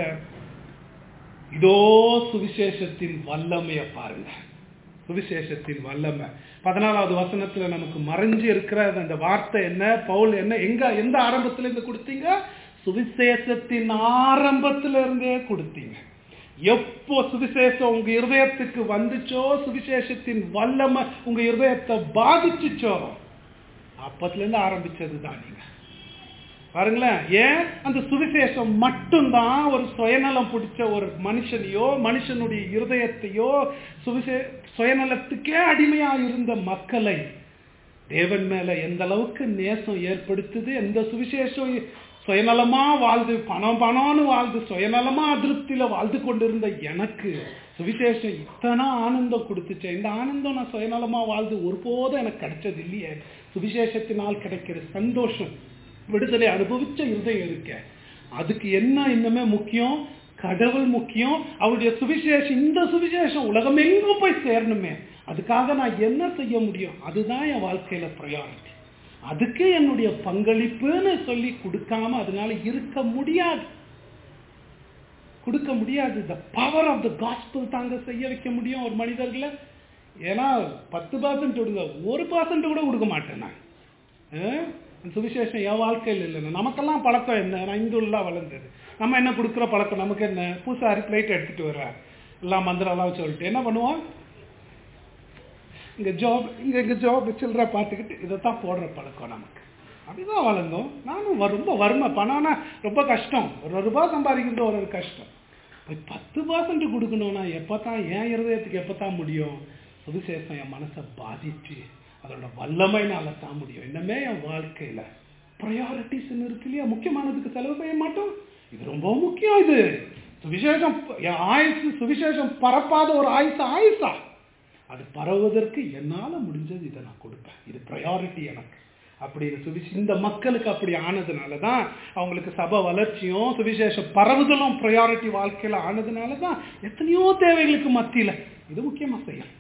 இதோ சுவிசேஷத்தின் வல்லமைய பாருங்க சுவிசேஷத்தின் வல்லமை பதினாலாவது வசனத்துல நமக்கு மறைஞ்சு இருக்கிற அந்த வார்த்தை என்ன பவுல் என்ன எங்க எந்த ஆரம்பத்துல இருந்து கொடுத்தீங்க சுவிசேஷத்தின் ஆரம்பத்துல இருந்தே கொடுத்தீங்க எப்போ சுவிசேஷம் உங்க இருதயத்துக்கு வந்துச்சோ சுவிசேஷத்தின் வல்லமை உங்க இருதயத்தை பாதிச்சுச்சோ அப்பத்துல இருந்து ஆரம்பிச்சது தான் நீங்க பாருங்களேன் ஏன் அந்த சுவிசேஷம் மட்டும்தான் ஒரு சுயநலம் பிடிச்ச ஒரு மனுஷனையோ மனுஷனுடைய இருதயத்தையோ சுவிசே சுயநலத்துக்கே அடிமையா இருந்த மக்களை தேவன் மேல எந்த அளவுக்கு நேசம் ஏற்படுத்துது எந்த சுவிசேஷம் சுயநலமா வாழ்ந்து பணம் பணம்னு வாழ்ந்து சுயநலமா அதிருப்தியில வாழ்ந்து கொண்டிருந்த எனக்கு சுவிசேஷம் இத்தனை ஆனந்தம் கொடுத்துச்சு இந்த ஆனந்தம் நான் சுயநலமா வாழ்ந்து ஒருபோதும் எனக்கு கிடைச்சது இல்லையே சுவிசேஷத்தினால் கிடைக்கிற சந்தோஷம் விடுதலை அனுபவிச்ச இருதயம் இருக்க அதுக்கு என்ன இன்னுமே முக்கியம் கடவுள் முக்கியம் அவருடைய சுவிசேஷம் இந்த சுவிசேஷம் உலகம் எங்கும் போய் சேரணுமே அதுக்காக நான் என்ன செய்ய முடியும் அதுதான் என் வாழ்க்கையில ப்ரையாரிட்டி அதுக்கு என்னுடைய பங்களிப்புன்னு சொல்லி கொடுக்காம அதனால இருக்க முடியாது கொடுக்க முடியாது the power of the gospel தாங்க செய்ய வைக்க முடியும் ஒரு மனிதர்களை ஏன்னா பத்து பர்சன்ட் விடுங்க ஒரு பர்சன்ட் கூட கொடுக்க மாட்டேன் நான் அஹ்? அந்த சுவிசேஷம் என் வாழ்க்கையில் இல்லைன்னு நமக்கெல்லாம் பழக்கம் என்ன நான் இந்துலாம் வளர்ந்தது நம்ம என்ன கொடுக்குற பழக்கம் நமக்கு என்ன பூசாரி பிளேட் எடுத்துட்டு வர்ற எல்லாம் மந்திரம்லாம் சொல்லிட்டு என்ன பண்ணுவோம் இங்க ஜாப் இங்க இங்க ஜாப் சில்லற பார்த்துக்கிட்டு இதைத்தான் போடுற பழக்கம் நமக்கு அப்படிதான் வளர்ந்தோம் நானும் வ- ரொம்ப வறுமை பணம்னா ரொம்ப கஷ்டம் ஒரு ரூபாய் சம்பாதிக்கிறது ஒரு ஒரு கஷ்டம் போய் பத்து பர்சன்ட் கொடுக்கணும்னா எப்போ தான் என் இருதயத்துக்கு எப்போ தான் முடியும் சுவிசேஷம் என் மனசை பாதிச்சு அதோட வல்லமைனால தான் முடியும் இன்னமே என் வாழ்க்கையில ப்ரையாரிட்டிஸ் இருக்கு இல்லையா முக்கியமானதுக்கு செலவு செய்ய மாட்டோம் இது ரொம்ப முக்கியம் இது சுவிசேஷம் என் ஆயுசு சுவிசேஷம் பரப்பாத ஒரு ஆயுசு ஆயுசா அது பரவுவதற்கு என்னால முடிஞ்சது இதை நான் கொடுப்பேன் இது ப்ரையாரிட்டி எனக்கு அப்படின்னு சுவிச இந்த மக்களுக்கு அப்படி ஆனதுனால தான் அவங்களுக்கு சபை வளர்ச்சியும் சுவிசேஷ பரவுதலும் ப்ரையாரிட்டி வாழ்க்கையில ஆனதுனால தான் எத்தனையோ தேவைகளுக்கு மத்தியில இது முக்கியமா செய்யணும்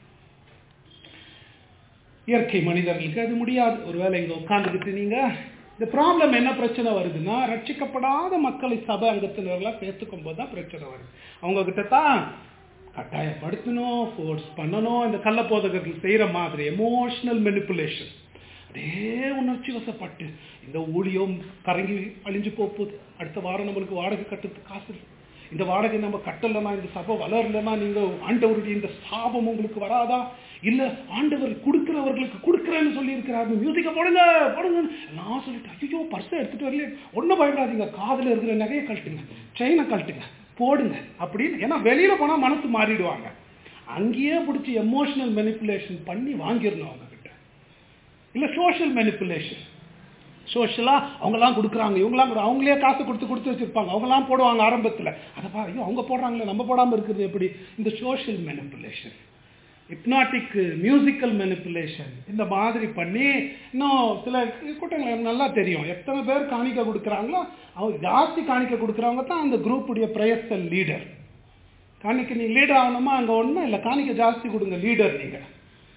இயற்கை மனிதர்களுக்கு அது முடியாது ஒருவேளை இங்க உட்கார்ந்துக்கிட்டு நீங்க இந்த ப்ராப்ளம் என்ன பிரச்சனை வருதுன்னா ரட்சிக்கப்படாத மக்களை சபை அங்கத்தினர்களா சேர்த்துக்கும் போது தான் பிரச்சனை வருது அவங்க கிட்ட தான் கட்டாயப்படுத்தணும் ஃபோர்ஸ் பண்ணணும் இந்த கள்ள போதகர்கள் செய்யற மாதிரி எமோஷனல் மெனிப்புலேஷன் அதே உணர்ச்சி வசப்பட்டு இந்த ஊழியம் கரங்கி அழிஞ்சு போகுது அடுத்த வாரம் நம்மளுக்கு வாடகை கட்டுறதுக்கு காசு இல்லை இந்த வாடகை நம்ம கட்டலைன்னா இந்த சபை வளரலைன்னா நீங்க ஆண்டவருடைய இந்த சாபம் உங்களுக்கு வராதா இல்ல ஆண்டவர் கொடுக்கிறவர்களுக்கு கொடுக்குறேன்னு சொல்லி இருக்கிறாரு மியூசிக்கை போடுங்க போடுங்க நான் சொல்லிட்டேன் ஐயோ பர்ஸை எடுத்துட்டு வரலையே ஒன்றும் பயப்படாதீங்க காதுல இருக்கிற நகையை கழட்டுங்க செயினை கழட்டுங்க போடுங்க அப்படின்னு ஏன்னா வெளியில போனா மனசு மாறிடுவாங்க அங்கேயே பிடிச்சி எமோஷனல் மெனிப்புலேஷன் பண்ணி வாங்கிடணும் அவங்க கிட்ட இல்ல சோஷியல் மெனிப்புலேஷன் சோஷியலா அவங்கலாம் கொடுக்குறாங்க இவங்கலாம் கொடு- அவங்களே காசு கொடுத்து கொடுத்து வச்சிருப்பாங்க அவங்கலாம் போடுவாங்க ஆரம்பத்துல அதை பா ஐயோ அவங்க போடுறாங்களே நம்ம போடாம இருக்கிறது எப்படி இந்த social manipulation hypnotic musical manipulation இந்த மாதிரி பண்ணி இன்னும் சில கூட்டங்கள் எனக்கு நல்லா தெரியும் எத்தனை பேர் காணிக்க கொடுக்குறாங்களோ அவங்க ஜாஸ்தி காணிக்க கொடுக்குறவங்க தான் அந்த குரூப்புடைய பிரயசல் லீடர் காணிக்க நீ லீடர் ஆகணுமா அங்கே ஒன்றும் இல்லை காணிக்க ஜாஸ்தி கொடுங்க லீடர் நீங்கள்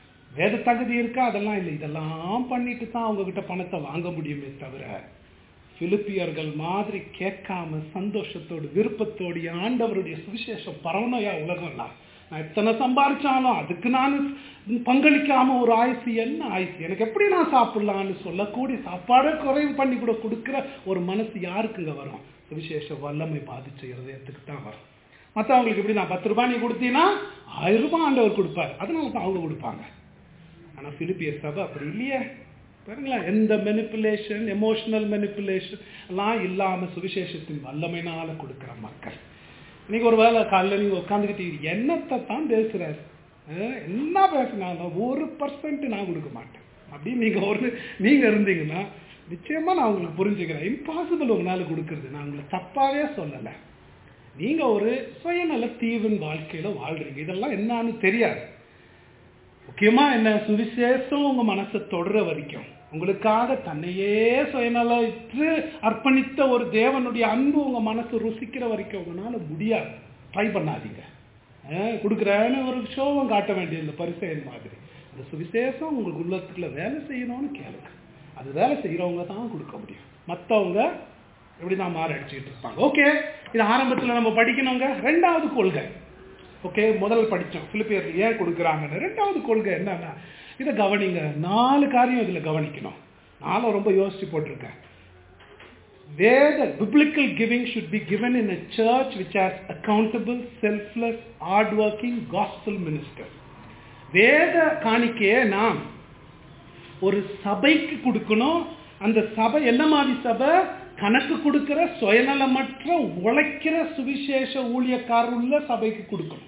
வேத தகுதி இருக்கா அதெல்லாம் இல்லை இதெல்லாம் பண்ணிட்டு தான் அவங்க கிட்ட பணத்தை வாங்க முடியுமே தவிர பிலிப்பியர்கள் மாதிரி கேட்காம சந்தோஷத்தோடு விருப்பத்தோடு என் ஆண்டவருடைய சுவிசேஷம் பரவணையா உலகம்லாம் நான் எத்தனை சம்பாரிச்சாலும் அதுக்கு நான் பங்களிக்காம ஒரு ஆயுசு என்ன ஆயுசு எனக்கு எப்படி நான் சாப்பிடலாம்னு சொல்லக்கூடிய சாப்பாடை குறைவு பண்ணி கூட கொடுக்குற ஒரு மனசு யாருக்குங்க வரும் சுவிசேஷ வல்லமை பாதிச்ச இருதயத்துக்கு தான் வரும் மற்றவங்களுக்கு இப்படி நான் பத்து ரூபாய் நீ கொடுத்தீங்கன்னா ஆயிரம் ரூபாய் ஆண்டவர் கொடுப்பார் அதனால தான் அவங்க கொடுப்பாங்க ஆனா பிலிப்பிய சபை அப்படி இல்லையே பாருங்களேன் எந்த மெனிப்புலேஷன் எமோஷனல் மெனிப்புலேஷன் எல்லாம் இல்லாம சுவிசேஷத்தின் வல்லமைனால கொடுக்கிற மக்கள் இன்னைக்கு ஒரு வேளை காலைல நீங்க உட்காந்துக்கிட்டு என்னத்தை தான் பேசுறாரு அஹ் என்ன பேசினாலும் ஒரு பர்சன்ட் நான் கொடுக்க மாட்டேன் அப்படின்னு நீங்க ஒரு நீங்க இருந்தீங்கன்னா நிச்சயமா நான் உங்களுக்கு புரிஞ்சுக்கிறேன் இம்பாசிபிள் உங்களால கொடுக்கறது நான் உங்களை தப்பாவே சொல்லலை நீங்க ஒரு சுயநல தீவின் வாழ்க்கையில வாழ்றீங்க இதெல்லாம் என்னன்னு தெரியாது முக்கியமா என்ன சுவிசேஷம் உங்க மனசை தொடர வரைக்கும் உங்களுக்காக தன்னையே சுயநலற்று அர்ப்பணித்த ஒரு தேவனுடைய அன்பு உங்க மனசு ருசிக்கிற வரைக்கும் உங்களால முடியாது ட்ரை பண்ணாதீங்க அஹ் கொடுக்குறேன்னு ஒரு ஷோவும் காட்ட வேண்டியது பரிசெயல் மாதிரி அந்த சுவிசேஷம் உங்களுக்கு உள்ளத்துக்குள்ள வேலை செய்யணும்னு கேளுங்க அது வேலை செய்யறவங்க தான் கொடுக்க முடியும் மற்றவங்க எப்படி தான் மாற அடிச்சுட்டு இருப்பாங்க ஓகே இது ஆரம்பத்தில் நம்ம படிக்கணுங்க ரெண்டாவது கொள்கை ஓகே முதல் படித்தோம் பிலிப்பியர் ஏன் கொடுக்குறாங்கன்னு ரெண்டாவது கொள்கை என்னன்னா இதை கவனிங்க நாலு காரியம் இதில் கவனிக்கணும் நானும் ரொம்ப யோசிச்சு போட்டிருக்கேன் வேத biblical giving should be given in a church which has accountable, selfless, hardworking gospel ministers. வேத காணிக்கையை நாம் ஒரு சபைக்கு கொடுக்கணும் அந்த சபை என்ன மாதிரி சபை கணக்கு கொடுக்கிற சுயநலமற்ற உழைக்கிற சுவிசேஷ ஊழியக்காரர் உள்ள சபைக்கு கொடுக்கணும்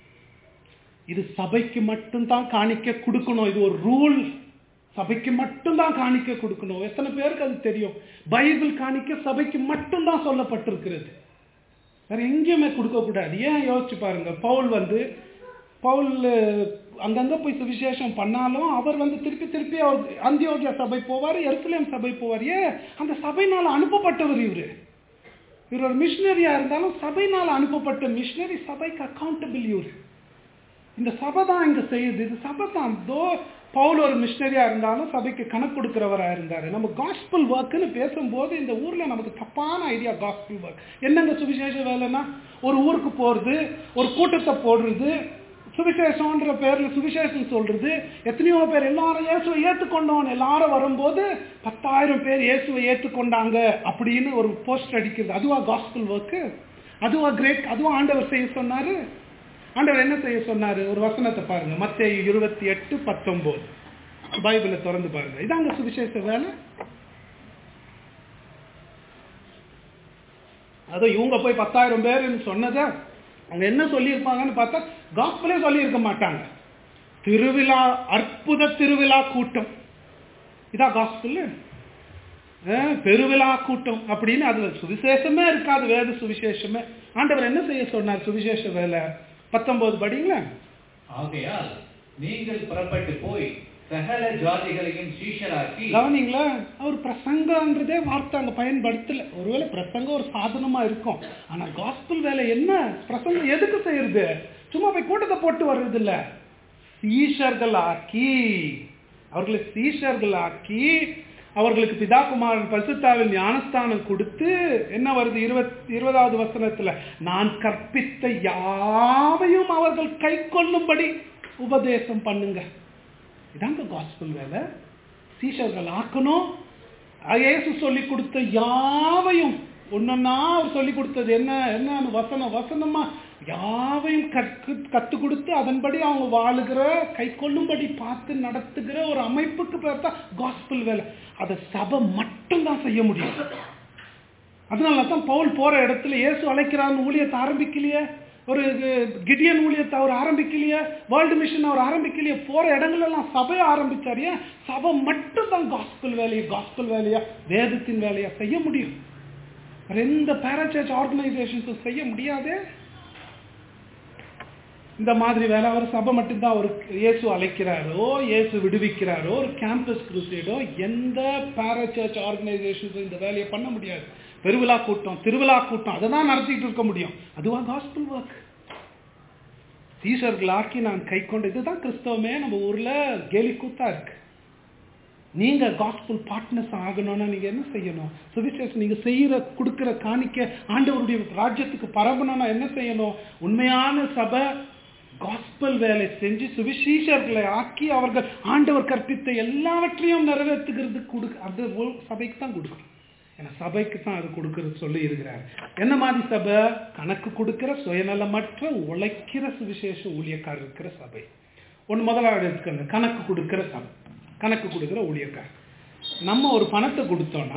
இது சபைக்கு மட்டும்தான் காணிக்க கொடுக்கணும் இது ஒரு ரூல் சபைக்கு மட்டும்தான் காணிக்க கொடுக்கணும் எத்தனை பேருக்கு அது தெரியும் பைபிள் காணிக்க சபைக்கு மட்டும்தான் சொல்லப்பட்டிருக்கிறது வேற எங்கேயுமே கொடுக்க கூடாது ஏன் யோசிச்சு பாருங்க பவுல் வந்து பவுல் அங்கங்க போய் சுவிசேஷம் பண்ணாலும் அவர் வந்து திருப்பி திருப்பி அவர் அந்தியோகியா சபை போவார் எருசலேம் சபை போவார் ஏன் அந்த சபைனால அனுப்பப்பட்டவர் இவரு இவர் ஒரு மிஷினரியா இருந்தாலும் சபைனால அனுப்பப்பட்ட மிஷினரி சபைக்கு அக்கௌண்டபிள் இவர் இந்த சபை தான் இங்க செய்யுது இது சபை தான் தோ பவுல் ஒரு மிஷினரியா இருந்தாலும் சபைக்கு கணக்கு கொடுக்கிறவரா இருந்தாரு நம்ம காஸ்பிள் ஒர்க்னு பேசும்போது இந்த ஊர்ல நமக்கு தப்பான ஐடியா காஸ்பிள் ஒர்க் என்னங்க சுவிசேஷ வேலைன்னா ஒரு ஊருக்கு போறது ஒரு கூட்டத்தை போடுறது சுவிசேஷம்ன்ற பேர்ல சுவிசேஷம் சொல்றது எத்தனையோ பேர் எல்லாரும் இயேசுவை ஏத்துக்கொண்டோம் எல்லாரும் வரும்போது பத்தாயிரம் பேர் இயேசுவை ஏத்துக்கொண்டாங்க அப்படின்னு ஒரு போஸ்ட் அடிக்கிறது அதுவா காஸ்பிள் ஒர்க்கு அதுவா கிரேட் அதுவா ஆண்டவர் செய்ய சொன்னாரு ஆண்டவர் என்ன செய்ய சொன்னாரு ஒரு வசனத்தை பாருங்க மத்தேயு இருபத்தி எட்டு பத்தொன்பது பைபிளை திறந்து பாருங்க இதாங்க சுவிசேஷ வேலை அதோ இவங்க போய் பத்தாயிரம் பேர்னு சொன்னதை அவங்க என்ன சொல்லியிருப்பாங்கன்னு பார்த்தா காஸ்பலே சொல்லியிருக்க மாட்டாங்க திருவிழா அற்புத திருவிழா கூட்டம் இதா காஸ்பல் பெருவிழா கூட்டம் அப்படின்னு அதுல சுவிசேஷமே இருக்காது வேத சுவிசேஷமே ஆண்டவர் என்ன செய்ய சொன்னார் சுவிசேஷ வேலை பத்தொன்பது படிங்களா ஆகையால் நீங்கள் புறப்பட்டு போய் சகல ஜாதிகளையும் சீஷராக்கி கவனிங்களா அவர் பிரசங்கன்றதே வார்த்தை அங்க பயன்படுத்தல ஒருவேளை பிரசங்கம் ஒரு சாதனமா இருக்கும் ஆனா காஸ்பிள் வேலை என்ன பிரசங்கம் எதுக்கு செய்யறது சும்மா போய் கூட்டத்தை போட்டு வர்றது இல்ல சீஷர்களாக்கி அவர்களை சீஷர்களாக்கி அவர்களுக்கு பிதாகுமாரன் பரிசுத்தாவின் ஞானஸ்தானம் கொடுத்து என்ன வருது இருபத் இருபதாவது வசனத்துல நான் கற்பித்த யாவையும் அவர்கள் கை கொள்ளும்படி உபதேசம் பண்ணுங்க இதாங்க காஸ்பிள் வேலை சீஷர்கள் ஆக்கணும் இயேசு சொல்லி கொடுத்த யாவையும் ஒன்னொன்னா அவர் சொல்லி கொடுத்தது என்ன என்ன வசனம் வசனமா யாவையும் கற்று கத்து கொடுத்து அதன்படி அவங்க வாழுகிற கை கொள்ளும்படி பார்த்து நடத்துகிற ஒரு அமைப்புக்கு பேர் தான் காஸ்பிள் வேலை அதை சபை மட்டும்தான் செய்ய முடியும் அதனால தான் பவுல் போற இடத்துல இயேசு அழைக்கிறான்னு ஊழியத்தை ஆரம்பிக்கலையே ஒரு கிடியன் ஊழியத்தை அவர் ஆரம்பிக்கலையே வேர்ல்டு மிஷன் அவர் ஆரம்பிக்கலையே போற இடங்களெல்லாம் சபையை ஆரம்பிச்சாரு ஏன் சபை மட்டும் தான் காஸ்பிள் வேலையை காஸ்பிள் வேலையா வேதத்தின் வேலையா செய்ய முடியும் வேற எந்த பேரசர்ச் ஆர்கனைசேஷன்ஸும் செய்ய முடியாதே இந்த மாதிரி வேலை அவர் சபை மட்டும்தான் ஒரு இயேசு அழைக்கிறாரோ இயேசு விடுவிக்கிறாரோ ஒரு கேம்பஸ் குரூசேடோ எந்த பேரசர்ச் ஆர்கனைசேஷன்ஸும் இந்த வேலையை பண்ண முடியாது பெருவிழா கூட்டம் திருவிழா கூட்டம் அதை தான் நடத்திட்டு இருக்க முடியும் அதுவா காஸ்பிள் ஒர்க் சீஷர்கள் ஆக்கி நான் கை கொண்டு இதுதான் கிறிஸ்தவமே நம்ம ஊர்ல கேலி கூத்தா இருக்கு நீங்க காஸ்பல் பார்ட்னர்ஸ் ஆகணும்னா நீங்க என்ன செய்யணும் சுவிசேஷம் நீங்க செய்யற கொடுக்கிற காணிக்க ஆண்டவருடைய ராஜ்யத்துக்கு பரவணும்னா என்ன செய்யணும் உண்மையான சபை காஸ்பல் வேலை செஞ்சு சுவிசேஷர்களை ஆக்கி அவர்கள் ஆண்டவர் கற்பித்த எல்லாவற்றையும் நிறைவேற்றுகிறது கொடு அது ஒரு சபைக்கு தான் கொடுக்கணும் ஏன்னா சபைக்கு தான் அது கொடுக்கறது சொல்லி இருக்கிறார் என்ன மாதிரி சபை கணக்கு கொடுக்கிற சுயநலமற்ற உழைக்கிற சுவிசேஷ ஊழியக்காரர் இருக்கிற சபை ஒன்று முதலாவது எடுத்துக்கங்க கணக்கு கொடுக்கிற சபை கணக்கு கொடுக்கிற ஊழியக்காரர் நம்ம ஒரு பணத்தை கொடுத்தோம்னா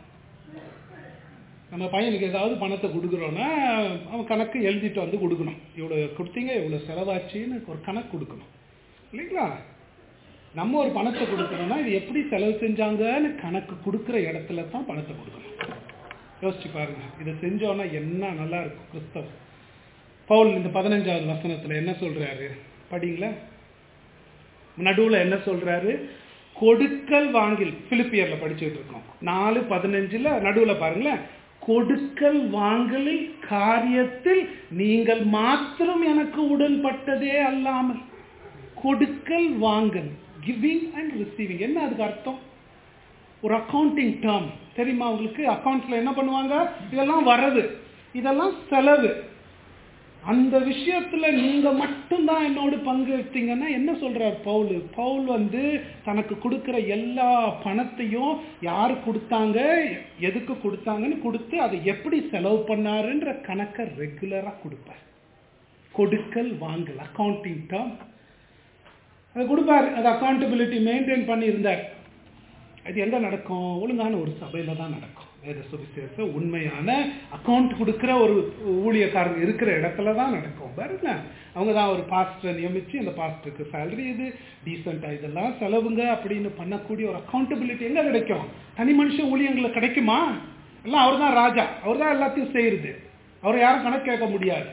நம்ம பையனுக்கு ஏதாவது பணத்தை கொடுக்குறோன்னா அவன் கணக்கு எழுதிட்டு வந்து கொடுக்கணும் இவ்வளோ கொடுத்தீங்க இவ்வளோ செலவாச்சுன்னு ஒரு கணக்கு கொடுக்கணும் இல்லைங்களா நம்ம ஒரு பணத்தை கொடுக்குறோம்னா இது எப்படி செலவு செஞ்சாங்கன்னு கணக்கு கொடுக்குற இடத்துல தான் பணத்தை கொடுக்கணும் யோசிச்சு பாருங்க இதை செஞ்சோன்னா என்ன நல்லா இருக்கும் கிறிஸ்தவம் பவுல் இந்த பதினஞ்சாவது வசனத்துல என்ன சொல்றாரு படிங்களா நடுவுல என்ன சொல்றாரு கொடுக்கல் வாங்கில் பிலிப்பியர்ல படிச்சுட்டு இருக்கோம் நாலு பதினஞ்சுல நடுவுல பாருங்களேன் கொடுக்கல் வாங்கலில் காரியத்தில் நீங்கள் மாத்திரம் எனக்கு உடன்பட்டதே அல்லாமல் கொடுக்கல் வாங்கல் கிவிங் அண்ட் ரிசீவிங் என்ன அதுக்கு அர்த்தம் ஒரு அக்கௌண்டிங் டேர்ம் தெரியுமா உங்களுக்கு அக்கௌண்ட்ஸ்ல என்ன பண்ணுவாங்க இதெல்லாம் வரது இதெல்லாம் செலவு அந்த விஷயத்துல நீங்க மட்டும்தான் என்னோடு பங்கு எடுத்தீங்கன்னா என்ன சொல்றார் பவுல் பவுல் வந்து தனக்கு கொடுக்கிற எல்லா பணத்தையும் யார் கொடுத்தாங்க எதுக்கு கொடுத்தாங்கன்னு கொடுத்து அதை எப்படி செலவு பண்ணாருன்ற கணக்கை ரெகுலரா கொடுப்பார் கொடுக்கல் வாங்கல் அக்கௌண்டிங் டேர்ம் அதை கொடுப்பார் அது அக்கௌண்டபிலிட்டி மெயின்டைன் பண்ணி இருந்தார் அது எங்க நடக்கும் ஒழுங்கான ஒரு சபையில தான் நடக்கும் வேத சுவிசேஷ உண்மையான அக்கௌண்ட் கொடுக்குற ஒரு ஊழியக்காரங்க இருக்கிற இடத்துல தான் நடக்கும் பாருங்க அவங்க தான் ஒரு பாஸ்டரை நியமிச்சு அந்த பாஸ்டருக்கு சேலரி இது டீசெண்டாக இதெல்லாம் செலவுங்க அப்படின்னு பண்ணக்கூடிய ஒரு அக்கௌண்டபிலிட்டி எங்க கிடைக்கும் தனி மனுஷன் ஊழியங்களுக்கு கிடைக்குமா எல்லாம் அவர் தான் ராஜா அவர் தான் எல்லாத்தையும் செய்யுது அவர் யாரும் கணக்கு கேட்க முடியாது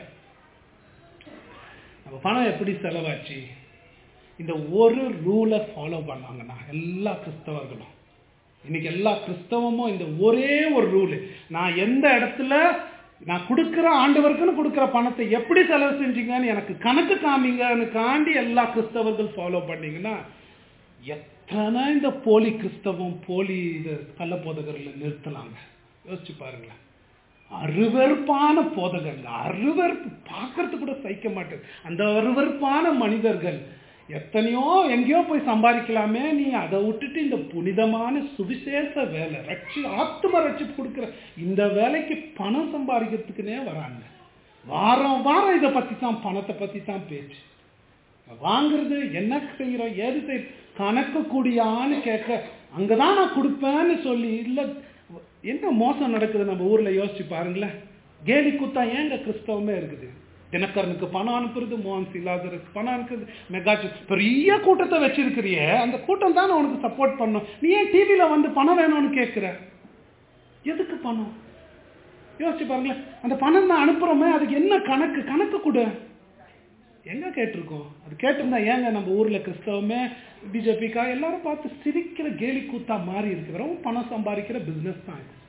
நம்ம பணம் எப்படி செலவாச்சு இந்த ஒரு ரூலை ஃபாலோ பண்ணாங்கன்னா எல்லா கிறிஸ்தவர்களும் இன்னைக்கு எல்லா கிறிஸ்தவமும் இந்த ஒரே ஒரு ரூல் நான் எந்த இடத்துல நான் கொடுக்குற ஆண்டவருக்குன்னு கொடுக்குற பணத்தை எப்படி செலவு செஞ்சீங்கன்னு எனக்கு கணக்கு காமிங்கன்னு காண்டி எல்லா கிறிஸ்தவர்கள் ஃபாலோ பண்ணீங்கன்னா எத்தனை இந்த போலி கிறிஸ்தவம் போலி இது கள்ள போதகர்களை நிறுத்தலாங்க யோசிச்சு பாருங்களேன் அருவருப்பான போதகங்க அருவருப்பு பார்க்கறது கூட சகிக்க மாட்டேன் அந்த அருவருப்பான மனிதர்கள் எத்தனையோ எங்கேயோ போய் சம்பாதிக்கலாமே நீ அதை விட்டுட்டு இந்த புனிதமான சுவிசேஷ வேலை ரட்சி ஆத்ம ரட்சிப்பு கொடுக்குற இந்த வேலைக்கு பணம் சம்பாதிக்கிறதுக்குனே வராங்க வாரம் வாரம் இதை பத்தி தான் பணத்தை பத்தி தான் பேச்சு வாங்குறது என்ன செய்யறோம் ஏது செய் கணக்கு கூடியான்னு கேட்க அங்கதான் நான் கொடுப்பேன்னு சொல்லி இல்ல என்ன மோசம் நடக்குது நம்ம ஊர்ல யோசிச்சு பாருங்களேன் கேலி குத்தா ஏங்க கிறிஸ்தவமே இருக்குது தினக்கரனுக்கு பணம் அனுப்புறது மோகன் சிலாதருக்கு பணம் அனுப்புறது மெகாச்சு பெரிய கூட்டத்தை வச்சிருக்கிறியே அந்த கூட்டம் தான் உனக்கு சப்போர்ட் பண்ணும் நீ ஏன் டிவியில வந்து பணம் வேணும்னு கேட்கிற எதுக்கு பணம் யோசிச்சு பாருங்களேன் அந்த பணம் தான் அனுப்புறோமே அதுக்கு என்ன கணக்கு கணக்கு கொடு எங்க கேட்டிருக்கோம் அது கேட்டிருந்தா ஏங்க நம்ம ஊர்ல கிறிஸ்தவமே பிஜேபிக்கா எல்லாரும் பார்த்து சிரிக்கிற கேலி கூத்தா மாறி இருக்கு வெறும் பணம் சம்பாதிக்கிற பிசினஸ் தான் இது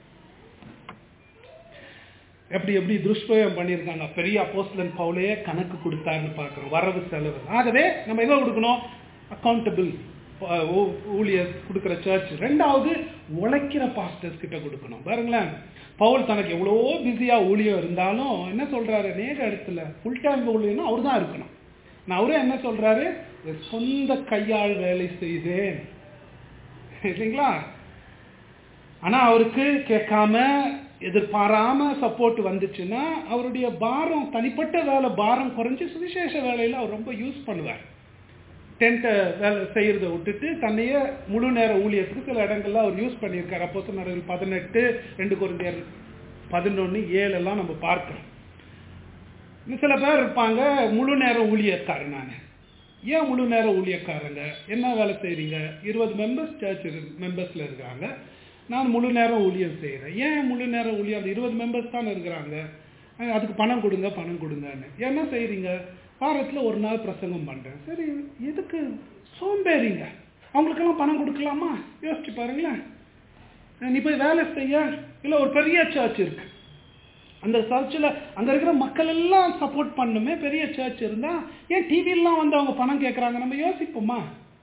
எப்படி எப்படி துஷ்பிரயோகம் பண்ணியிருக்காங்க பெரிய அப்போஸ்லன் பவுலையே கணக்கு கொடுத்தாருன்னு பார்க்குறோம் வரவு செலவு ஆகவே நம்ம எதை கொடுக்கணும் அக்கௌண்டபிள் ஊழியர் கொடுக்குற சர்ச் ரெண்டாவது உழைக்கிற பாஸ்டர்ஸ் கிட்ட கொடுக்கணும் பாருங்களேன் பவுல் தனக்கு எவ்வளோ பிஸியா ஊழியம் இருந்தாலும் என்ன சொல்றாரு நேக இடத்துல ஃபுல் டைம் ஊழியர்னா அவர் தான் இருக்கணும் நான் அவரே என்ன சொல்றாரு சொந்த கையால் வேலை செய்தேன் இல்லைங்களா ஆனா அவருக்கு கேட்காம எதிர்பாராம சப்போர்ட் வந்துச்சுன்னா அவருடைய பாரம் தனிப்பட்ட வேலை பாரம் குறைஞ்சு சுவிசேஷ வேலையில அவர் ரொம்ப யூஸ் பண்ணுவார் டென்ட்டை வேலை செய்யறதை விட்டுட்டு தன்னையே முழு நேர ஊழியத்துக்கு சில இடங்கள்ல அவர் யூஸ் பண்ணியிருக்காரு அப்போ சொன்னார் பதினெட்டு ரெண்டு குறைந்தர் பதினொன்று ஏழெல்லாம் நம்ம பார்க்கிறோம் இன்னும் சில பேர் இருப்பாங்க முழு நேர ஊழியக்காரர் நான் ஏன் முழு நேர ஊழியக்காரங்க என்ன வேலை செய்றீங்க இருபது மெம்பர்ஸ் சர்ச் மெம்பர்ஸ்ல இருக்காங்க நான் முழு நேரம் ஊழியம் செய்கிறேன் ஏன் முழு நேரம் ஊழியம் அந்த இருபது மெம்பர்ஸ் தானே இருக்கிறாங்க அதுக்கு பணம் கொடுங்க பணம் கொடுங்கன்னு என்ன செய்கிறீங்க வாரத்தில் ஒரு நாள் பிரசங்கம் பண்ணுறேன் சரி எதுக்கு சோம்பேறிங்க அவங்களுக்கெல்லாம் பணம் கொடுக்கலாமா யோசிச்சு பாருங்களேன் நீ போய் வேலை செய்ய இல்லை ஒரு பெரிய சர்ச் இருக்கு அந்த சர்ச்சில் அங்கே இருக்கிற மக்கள் எல்லாம் சப்போர்ட் பண்ணுமே பெரிய சர்ச் இருந்தால் ஏன் டிவிலாம் வந்து அவங்க பணம் கேட்குறாங்க நம்ம யோசிப்போமா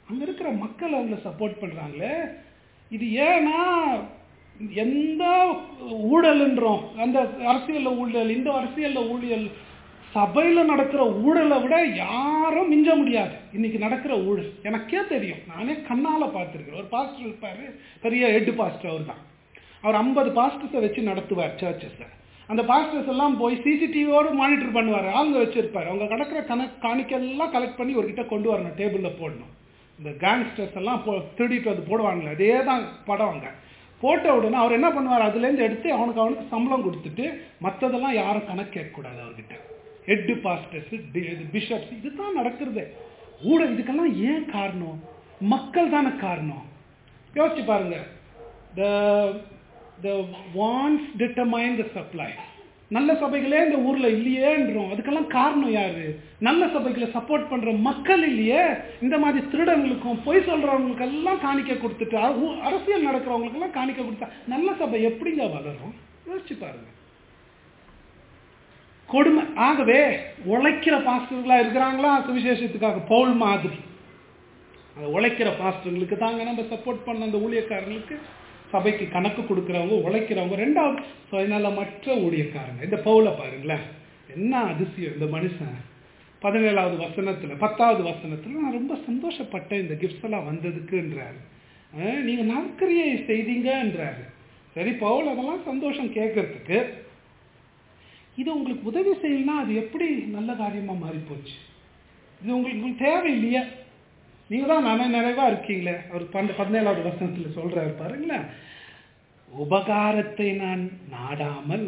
அங்க இருக்கிற மக்கள் அவங்கள சப்போர்ட் பண்றாங்களே இது ஏன்னா எந்த ஊழல்ன்றோம் அந்த அரசியல்ல ஊழல் இந்த அரசியல்ல ஊழியல் சபையில நடக்கிற ஊழலை விட யாரும் மிஞ்ச முடியாது இன்னைக்கு நடக்கிற ஊழல் எனக்கே தெரியும் நானே கண்ணால பார்த்துருக்கேன் ஒரு பாஸ்டர் இருப்பாரு பெரிய ஹெட் பாஸ்டர் அவர் தான் அவர் ஐம்பது பாஸ்டர்ஸை வச்சு நடத்துவார் சர்ச்சஸை அந்த பாஸ்டர்ஸ் எல்லாம் போய் சிசிடிவியோடு மானிட்டர் பண்ணுவார் ஆளுங்க வச்சிருப்பாரு அவங்க கிடக்கிற கணக்கு காணிக்கெல்லாம் கலெக்ட் பண்ணி ஒரு கிட்ட கொண்டு வரணும் டேபிளில் போடணும் இந்த கேங்ஸ்டர்ஸ் எல்லாம் போ திருடிட்டு வந்து போடுவாங்களே அதே தான் படம் அங்கே போட்ட உடனே அவர் என்ன பண்ணுவார் அதுலேருந்து எடுத்து அவனுக்கு அவனுக்கு சம்பளம் கொடுத்துட்டு மற்றதெல்லாம் யாரும் கணக்கு கேட்கக்கூடாது அவர்கிட்ட ஹெட்டு பாஸ்டர்ஸ் பிஷப்ஸ் இதுதான் நடக்கிறது ஊட இதுக்கெல்லாம் ஏன் காரணம் மக்கள் தானே காரணம் யோசிச்சு பாருங்க த த வான்ஸ் டிட்டர்மைன் த சப்ளை நல்ல சபைகளே இந்த ஊர்ல இல்லையேன்றோம் அதுக்கெல்லாம் காரணம் யாரு நல்ல சபைகளை சப்போர்ட் பண்ற மக்கள் இல்லையே இந்த மாதிரி திருடங்களுக்கும் பொய் சொல்றவங்களுக்கெல்லாம் காணிக்க கொடுத்துட்டு அ- ஊ- அரசியல் நடக்கிறவங்களுக்கெல்லாம் காணிக்க கொடுத்தா நல்ல சபை எப்படிங்க வளரும் யோசிச்சு பாருங்க கொடுமை ஆகவே உழைக்கிற பாஸ்டர்களா இருக்கிறாங்களா சுவிசேஷத்துக்காக பவுல் மாதிரி அந்த உழைக்கிற பாஸ்டர்களுக்கு தாங்க நம்ம சப்போர்ட் பண்ண அந்த ஊழியக்காரங்களுக்கு சபைக்கு கணக்கு கொடுக்குறவங்க உழைக்கிறவங்க ரெண்டாவது சுயநலமற்ற ஊழியக்காரங்க இந்த பவுலை பாருங்களேன் என்ன அதிசயம் இந்த மனுஷன் பதினேழாவது வசனத்துல பத்தாவது வசனத்துல நான் ரொம்ப சந்தோஷப்பட்டேன் இந்த கிஃப்ட்ஸ் எல்லாம் வந்ததுக்குன்றாரு அஹ், நீங்க நற்கிரியை செய்தீங்கன்றாரு சரி பவுல் அதெல்லாம் சந்தோஷம் கேட்கறதுக்கு இது உங்களுக்கு உதவி செய்யலாம் அது எப்படி நல்ல காரியமா மாறி போச்சு இது உங்களுக்கு உங்களுக்கு தேவையில்லையே நீங்க தான் மன நிறைவா இருக்கீங்களே அவர் பந்த பதினேழாவது வசனத்துல சொல்றாரு பாருங்களேன் உபகாரத்தை நான் நாடாமல்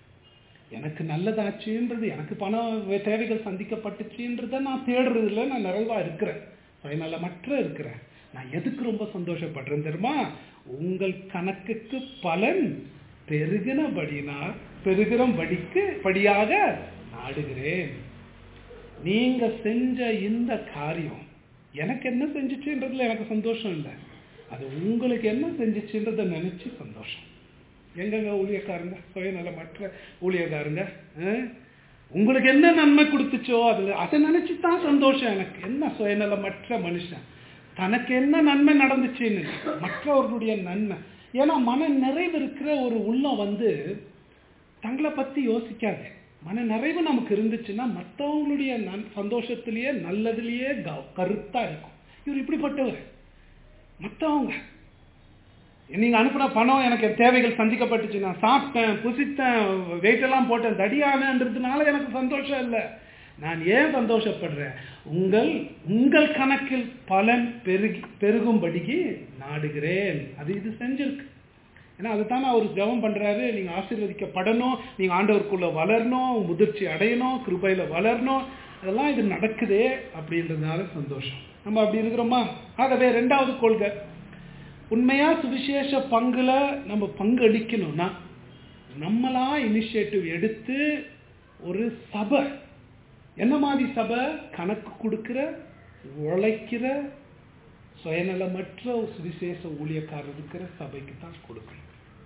எனக்கு நல்லதாச்சுன்றது எனக்கு பணம் வே- தேவைகள் சந்திக்கப்பட்டுச்சுன்றத நான் தேடுறது இல்லை நான் நிறைவா இருக்கிறேன் பயனலமற்ற இருக்கிறேன் நான் எதுக்கு ரொம்ப சந்தோஷப்படுறேன் தெரியுமா உங்கள் கணக்குக்கு பலன் பெருகினபடினால் பெருகிறபடிக்கு படியாக நாடுகிறேன் நீங்க செஞ்ச இந்த காரியம் எனக்கு என்ன செஞ்சுச்சுன்றதுல எனக்கு சந்தோஷம் இல்லை அது உங்களுக்கு என்ன செஞ்சுச்சுன்றதை நினைச்சு சந்தோஷம் எங்கங்க ஊழியக்காரங்க சுயநலமற்ற ஊழியக்காரங்க அஹ்? உங்களுக்கு என்ன நன்மை கொடுத்துச்சோ அதுல அதை நினைச்சு தான் சந்தோஷம் எனக்கு என்ன சுயநலமற்ற மனுஷன் தனக்கு என்ன நன்மை நடந்துச்சுன்னு மற்றவர்களுடைய நன்மை ஏன்னா மன நிறைவு இருக்கிற ஒரு உள்ளம் வந்து தங்களை பத்தி யோசிக்காது மன நிறைவு நமக்கு இருந்துச்சுன்னா மற்றவங்களுடைய நன் சந்தோஷத்திலேயே நல்லதுலயே க- கருத்தா இருக்கும் இவர் இப்படிப்பட்டவர் மற்றவங்க நீங்க அனுப்புன பணம் எனக்கு தேவைகள் சந்திக்கப்பட்டுச்சு நான் சாப்பிட்டேன் புசித்தேன் வெயிட் எல்லாம் போட்டேன் தடியானன்றதுனால எனக்கு சந்தோஷம் இல்லை நான் ஏன் சந்தோஷப்படுறேன் உங்கள் உங்கள் கணக்கில் பலன் பெருகி பெருகும்படிக்கு நாடுகிறேன் அது இது செஞ்சிருக்கு ஏன்னா அதுதானே அவர் ஜெபம் பண்றாரு நீங்க ஆசீர்வதிக்கப்படணும் நீங்க ஆண்டவருக்குள்ள வளரணும் முதிர்ச்சி அடையணும் கிருபையில வளரணும் அதெல்லாம் இது நடக்குதே அப்படின்றதுனால சந்தோஷம் நம்ம அப்படி இருக்கிறோமா ஆகவே ரெண்டாவது கொள்கை உண்மையா சுவிசேஷ பங்குல நம்ம பங்களிக்கணும்னா நம்மளா இனிஷியேட்டிவ் எடுத்து ஒரு சபை என்ன மாதிரி சபை கணக்கு கொடுக்கிற உழைக்கிற சுயநலமற்ற ஒரு சுவிசேஷ ஊழியக்காரர் இருக்கிற சபைக்கு தான் கொடுக்கணும்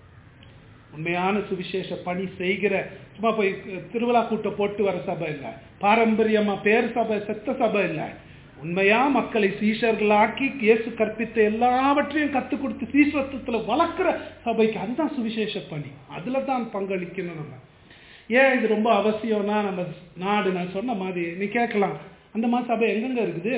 உண்மையான சுவிசேஷ பணி செய்கிற சும்மா போய் திருவிழா கூட்டம் போட்டு வர சபை இல்லை பாரம்பரியமா பேர் சபை செத்த சபை இல்லை உண்மையா மக்களை சீஷர்களாக்கி இயேசு கற்பித்த எல்லாவற்றையும் கற்றுக் கொடுத்து சீஸ்வரத்துல வளர்க்கிற சபைக்கு அதுதான் சுவிசேஷ பணி அதுல தான் பங்களிக்கணும் நம்ம ஏன் இது ரொம்ப அவசியம்னா நம்ம நாடு நான் சொன்ன மாதிரி நீ கேட்கலாம் அந்த மாதிரி சபை எங்கெங்க இருக்குது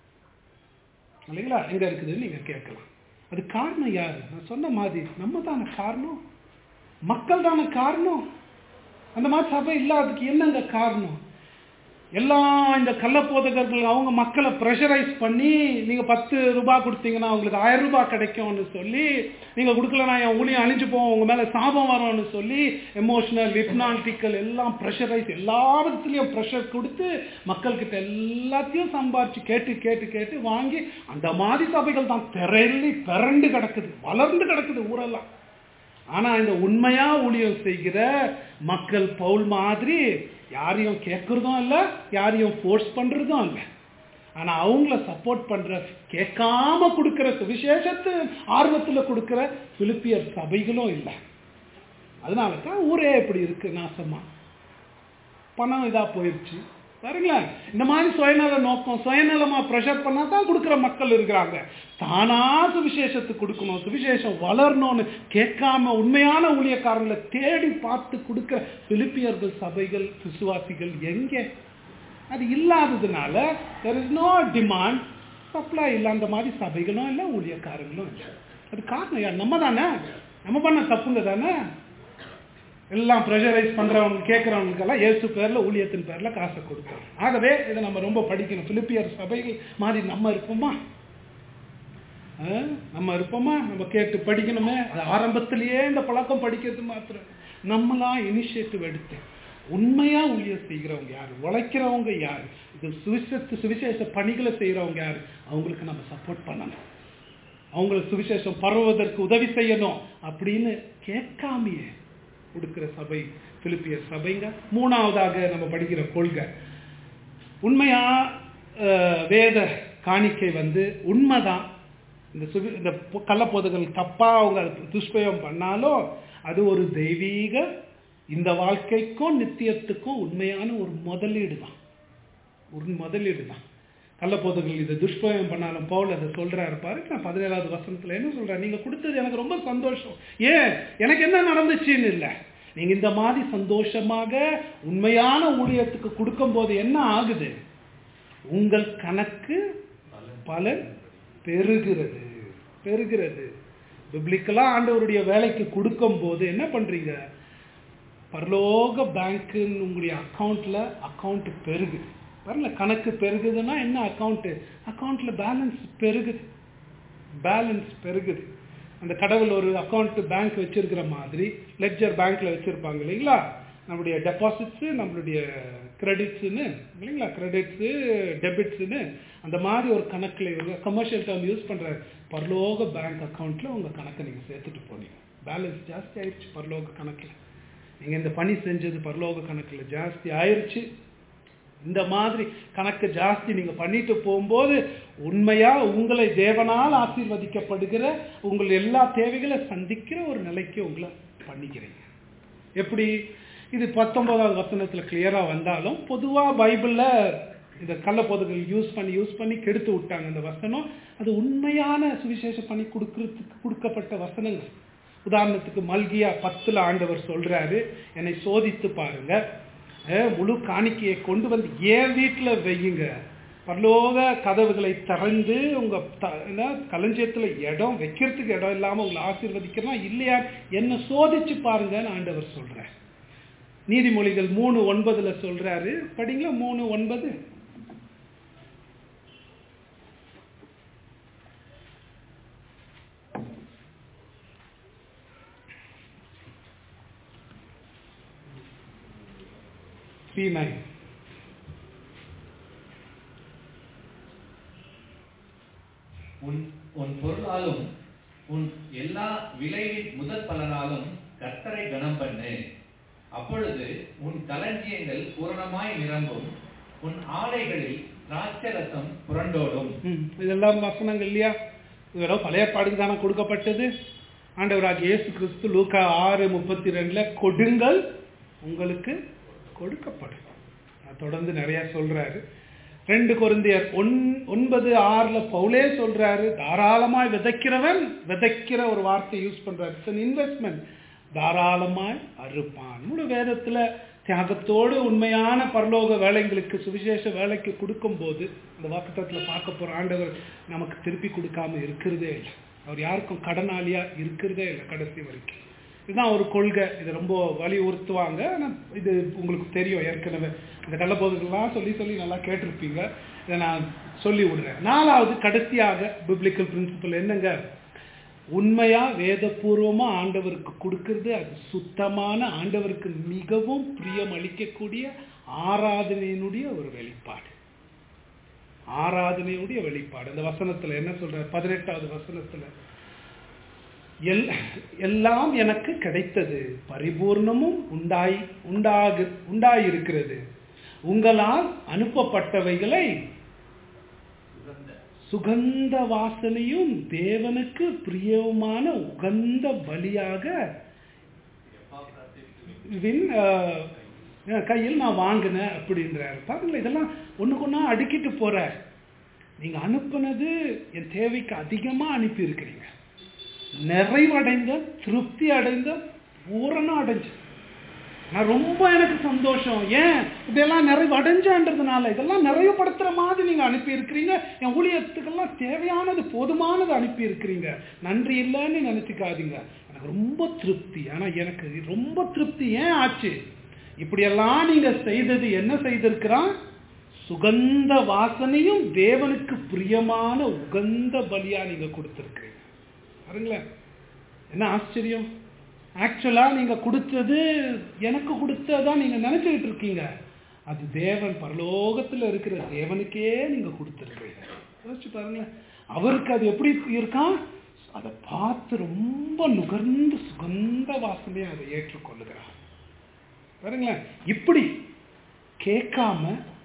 இல்லைங்களா எங்க இருக்குதுன்னு நீங்க கேட்கலாம் அது காரணம் யாரு நான் சொன்ன மாதிரி நம்ம தானே காரணம் மக்கள் தானே காரணம் அந்த மாதிரி சபை இல்லாததுக்கு என்னங்க காரணம் எல்லா இந்த கள்ளப்போதகர்கள் அவங்க மக்களை ப்ரெஷரைஸ் பண்ணி நீங்க பத்து ரூபாய் கொடுத்தீங்கன்னா உங்களுக்கு ஆயிரம் ரூபாய் கிடைக்கும்னு சொல்லி நீங்க கொடுக்கலனா என் ஊழியம் அழிஞ்சு போவோம் உங்க மேல சாபம் வரும்னு சொல்லி எமோஷனல் ஹிப்னாட்டிக்கல் எல்லாம் ப்ரெஷரைஸ் எல்லா விதத்துலயும் ப்ரெஷர் கொடுத்து மக்கள்கிட்ட எல்லாத்தையும் சம்பாரிச்சு கேட்டு கேட்டு கேட்டு வாங்கி அந்த மாதிரி சபைகள் தான் திரளி பிறண்டு கிடக்குது வளர்ந்து கிடக்குது ஊரெல்லாம் ஆனா இந்த உண்மையா ஊழியம் செய்கிற மக்கள் பவுல் மாதிரி யாரையும் கேட்கறதும் இல்ல யாரையும் ஃபோர்ஸ் பண்றதும் இல்ல ஆனா அவங்கள சப்போர்ட் பண்ற கேட்காம கொடுக்கிற சுவிசேஷத்து ஆர்வத்துல கொடுக்கிற பிலிப்பியர் சபைகளும் இல்லை அதனால தான் ஊரே இப்படி இருக்கு நாசமா பணம் இதா போயிடுச்சு பாருங்களேன் இந்த மாதிரி சுயநல நோக்கம் சுயநலமா ப்ரெஷர் பண்ணா தான் கொடுக்குற மக்கள் இருக்கிறாங்க தானா சுவிசேஷத்துக்கு கொடுக்கணும் சுவிசேஷம் வளரணும்னு கேட்காம உண்மையான ஊழியக்காரங்களை தேடி பார்த்து கொடுக்குற பிலிப்பியர்கள் சபைகள் விசுவாசிகள் எங்கே அது இல்லாததுனால there is no demand supply இல்லை அந்த மாதிரி சபைகளும் இல்லை ஊழியக்காரங்களும் இல்லை அது காரணம் யார் நம்ம தானே நம்ம பண்ண தப்புங்க தானே எல்லாம் ப்ரெஷரைஸ் பண்றவங்க கேட்கறவங்களுக்கெல்லாம் இயேசு பேர்ல ஊழியத்தின் பேர்ல காசை கொடுக்கணும் ஆகவே இதை நம்ம ரொம்ப படிக்கணும் பிலிப்பியர் சபைகள் மாதிரி நம்ம இருப்போமா ஆ? நம்ம இருப்போமா நம்ம கேட்டு படிக்கணுமே அது ஆரம்பத்திலேயே இந்த பழக்கம் படிக்கிறது மாத்திரம் நம்மளா இனிஷியேட்டிவ் எடுத்து உண்மையா ஊழியர் செய்கிறவங்க யாரு உழைக்கிறவங்க யாரு இது சுவிசேஷத்து சுவிசேஷ பணிகளை செய்கிறவங்க யாரு அவங்களுக்கு நம்ம சப்போர்ட் பண்ணணும் அவங்களுக்கு சுவிசேஷம் பரவுவதற்கு உதவி செய்யணும் அப்படின்னு கேட்காமையே கொடுக்கிற சபை பிலிப்பியர் சபைங்க மூணாவதாக நம்ம படிக்கிற கொள்கை உண்மையா அஹ், வேத காணிக்கை வந்து உண்மைதான் இந்த சுவி இந்த பொ- கள்ளப்போதைகள் தப்பா அவங்க துஷ்பிரயோகம் பண்ணாலும் அது ஒரு தெய்வீக இந்த வாழ்க்கைக்கும் நித்தியத்துக்கும் உண்மையான ஒரு முதலீடு தான் ஒரு முதலீடு தான் கள்ளப்போதைகள் இதை துஷ்பிரயோகம் பண்ணாலும் பவுல் அதை சொல்றாரு பாருங்க நான் பதினேழாவது வசனத்துல என்ன சொல்றாரு நீங்க கொடுத்தது எனக்கு ரொம்ப சந்தோஷம் ஏன் எனக்கு என்ன நடந்துச்சுன்னு இல்லை நீங்க இந்த மாதிரி சந்தோஷமாக உண்மையான ஊழியத்துக்கு கொடுக்கும்போது என்ன ஆகுது உங்கள் கணக்கு பலன் பெருகிறது பெருகிறது பிப்ளிக்கெல்லாம் ஆண்டவருடைய வேலைக்கு கொடுக்கும்போது என்ன பண்றீங்க பரலோக பேங்க்குன்னு உங்களுடைய அக்கௌண்ட்ல அக்கௌண்ட் பெருகுது வரல கணக்கு பெருகுதுன்னா என்ன அக்கௌண்ட் அக்கௌண்ட்ல பேலன்ஸ் பெருகுது பேலன்ஸ் பெருகுது அந்த கடவுள் ஒரு அக்கௌண்ட் பேங்க் வச்சிருக்கிற மாதிரி லெட்ஜர் பேங்க்ல வச்சிருப்பாங்க இல்லைங்களா நம்மளுடைய டெபாசிட்ஸ் நம்மளுடைய கிரெடிட்ஸ்னு இல்லைங்களா கிரெடிட்ஸு டெபிட்ஸ்னு அந்த மாதிரி ஒரு கணக்கில் இவங்க கமர்ஷியல் டேர்ம் யூஸ் பண்ற பரலோக பேங்க் அக்கௌண்ட்ல உங்க கணக்கை நீங்க சேர்த்துட்டு போனீங்க பேலன்ஸ் ஜாஸ்தி ஆயிடுச்சு பரலோக கணக்குல நீங்க இந்த பணி செஞ்சது பரலோக கணக்குல ஜாஸ்தி ஆயிருச்சு இந்த மாதிரி கணக்கு ஜாஸ்தி நீங்க பண்ணிட்டு போகும்போது உண்மையா உங்களை தேவனால் ஆசீர்வதிக்கப்படுகிற உங்கள் எல்லா தேவைகளை சந்திக்கிற ஒரு நிலைக்கு உங்களை பண்ணிக்கிறீங்க எப்படி இது பத்தொன்பதாவது வசனத்துல கிளியரா வந்தாலும் பொதுவா பைபிள்ல இந்த கள்ளப்போதுகள் யூஸ் பண்ணி யூஸ் பண்ணி கெடுத்து விட்டாங்க அந்த வசனம் அது உண்மையான சுவிசேஷ பண்ணி கொடுக்கறதுக்கு கொடுக்கப்பட்ட வசனங்கள் உதாரணத்துக்கு மல்கியா பத்துல ஆண்டவர் சொல்றாரு என்னை சோதித்து பாருங்க அஹ், முழு காணிக்கையை கொண்டு வந்து என் வீட்டுல வையுங்க பரலோக கதவுகளை திறந்து உங்க த- என்ன, களஞ்சியத்துல இடம் வைக்கிறதுக்கு இடம் இல்லாம உங்களை ஆசீர்வதிக்கிறனா இல்லையா என்ன சோதிச்சு பாருங்கன்னு ஆண்டவர் சொல்றார் நீதிமொழிகள் மூணு ஒன்பதுல சொல்றாரு படிங்களா மூணு ஒன்பது த்ரீ நைன் உன் உன் பொருளாலும் உன் எல்லா விளைவின் முதற் பலனாலும் கர்த்தரை கனம் பண்ணு அப்பொழுது உன் களஞ்சியங்கள் பூரணமாய் நிரம்பும் உன் ஆலைகளில் திராட்சரசம் புரண்டோடும் ம், இதெல்லாம் வசனங்கள் இல்லையா இது வெறும் பழைய பாடுக்கு தானே கொடுக்கப்பட்டது ஆண்டவராகிய இயேசு கிறிஸ்து லூக்கா ஆறு முப்பத்தி ரெண்டுல கொடுங்கள் உங்களுக்கு கொடுக்கப்படும் அது தொடர்ந்து நிறைய சொல்றாரு ரெண்டு கொரிந்தியர் ஒன் ஒன்பது ஆறுல பவுலே சொல்றாரு தாராளமாய் விதைக்கிறவன் விதைக்கிற ஒரு வார்த்தை யூஸ் பண்றாரு இட்ஸ் இன்வெஸ்ட்மெண்ட் தாராளமாய் அறுப்பான் முழு வேதத்துல தியாகத்தோடு உண்மையான பரலோக வேலைங்களுக்கு சுவிசேஷ வேலைக்கு கொடுக்கும்போது அந்த வாக்குத்தத்தில் பார்க்க போற ஆண்டவர் நமக்கு திருப்பி கொடுக்காம இருக்கிறதே இல்லை அவர் யாருக்கும் கடனாளியா இருக்கிறதே இல்லை கடைசி வரைக்கும் இதுதான் ஒரு கொள்கை இது ரொம்ப வலியுறுத்துவாங்க ஆனா இது உங்களுக்கு தெரியும் ஏற்கனவே இந்த கள்ளப்போதுகள்லாம் சொல்லி சொல்லி நல்லா கேட்டிருப்பீங்க இதை நான் சொல்லி விடுறேன் நாலாவது கடைசியாக பிப்ளிக்கல் பிரின்சிபல் என்னங்க உண்மையா வேதபூர்வமா ஆண்டவருக்கு கொடுக்கிறது அது சுத்தமான ஆண்டவருக்கு மிகவும் பிரியம் அளிக்கக்கூடிய ஆராதனையினுடைய ஒரு வெளிப்பாடு ஆராதனையுடைய வெளிப்பாடு அந்த வசனத்துல என்ன சொல்ற பதினெட்டாவது வசனத்துல எல் எல்லாம் எனக்கு கிடைத்தது பரிபூர்ணமும் உண்டாய் உண்டாகு உண்டாயிருக்கிறது உங்களால் அனுப்பப்பட்டவைகளை சுகந்த வாசனையும் தேவனுக்கு பிரியமான உகந்த பலியாக வின், அஹ், என் கையில் நான் வாங்கினேன் அப்படின்றாரு பாருங்களேன் இதெல்லாம் ஒண்ணுக்கு ஒண்ணா அடுக்கிட்டு போறார் நீங்க அனுப்புனது என் தேவைக்கு அதிகமா அனுப்பி இருக்கிறீங்க நிறைவடைந்த திருப்தி அடைந்த பூரணம் அடைஞ்சு நான் ரொம்ப எனக்கு சந்தோஷம் ஏன் இதெல்லாம் நிறைவு அடைஞ்சன்றதுனால இதெல்லாம் நிறைவுபடுத்துற மாதிரி நீங்க அனுப்பி இருக்கிறீங்க என் ஊழியத்துக்கெல்லாம் தேவையானது போதுமானது அனுப்பி இருக்கிறீங்க நன்றி இல்லைன்னு நினைச்சுக்காதீங்க எனக்கு ரொம்ப திருப்தி ஆனா எனக்கு ரொம்ப திருப்தி ஏன் ஆச்சு இப்படியெல்லாம் நீங்க செய்தது என்ன செய்திருக்கிறான் சுகந்த வாசனையும் தேவனுக்கு பிரியமான உகந்த பலியா நீங்க கொடுத்திருக்கிறீங்க பாருங்களேன் என்ன ஆச்சரியம் ஆக்சுவலா நீங்க கொடுத்தது எனக்கு கொடுத்ததா நீங்க நினைச்சுக்கிட்டு இருக்கீங்க அது தேவன் பரலோகத்துல இருக்கிற தேவனுக்கே நீங்க கொடுத்துருக்கீங்க யோசிச்சு பாருங்களேன் அவருக்கு அது எப்படி இருக்கான் அதை பார்த்து ரொம்ப நுகர்ந்து சுகந்த வாசனையை அதை ஏற்றுக்கொள்ளுகிறார் பாருங்களேன் இப்படி கேட்காம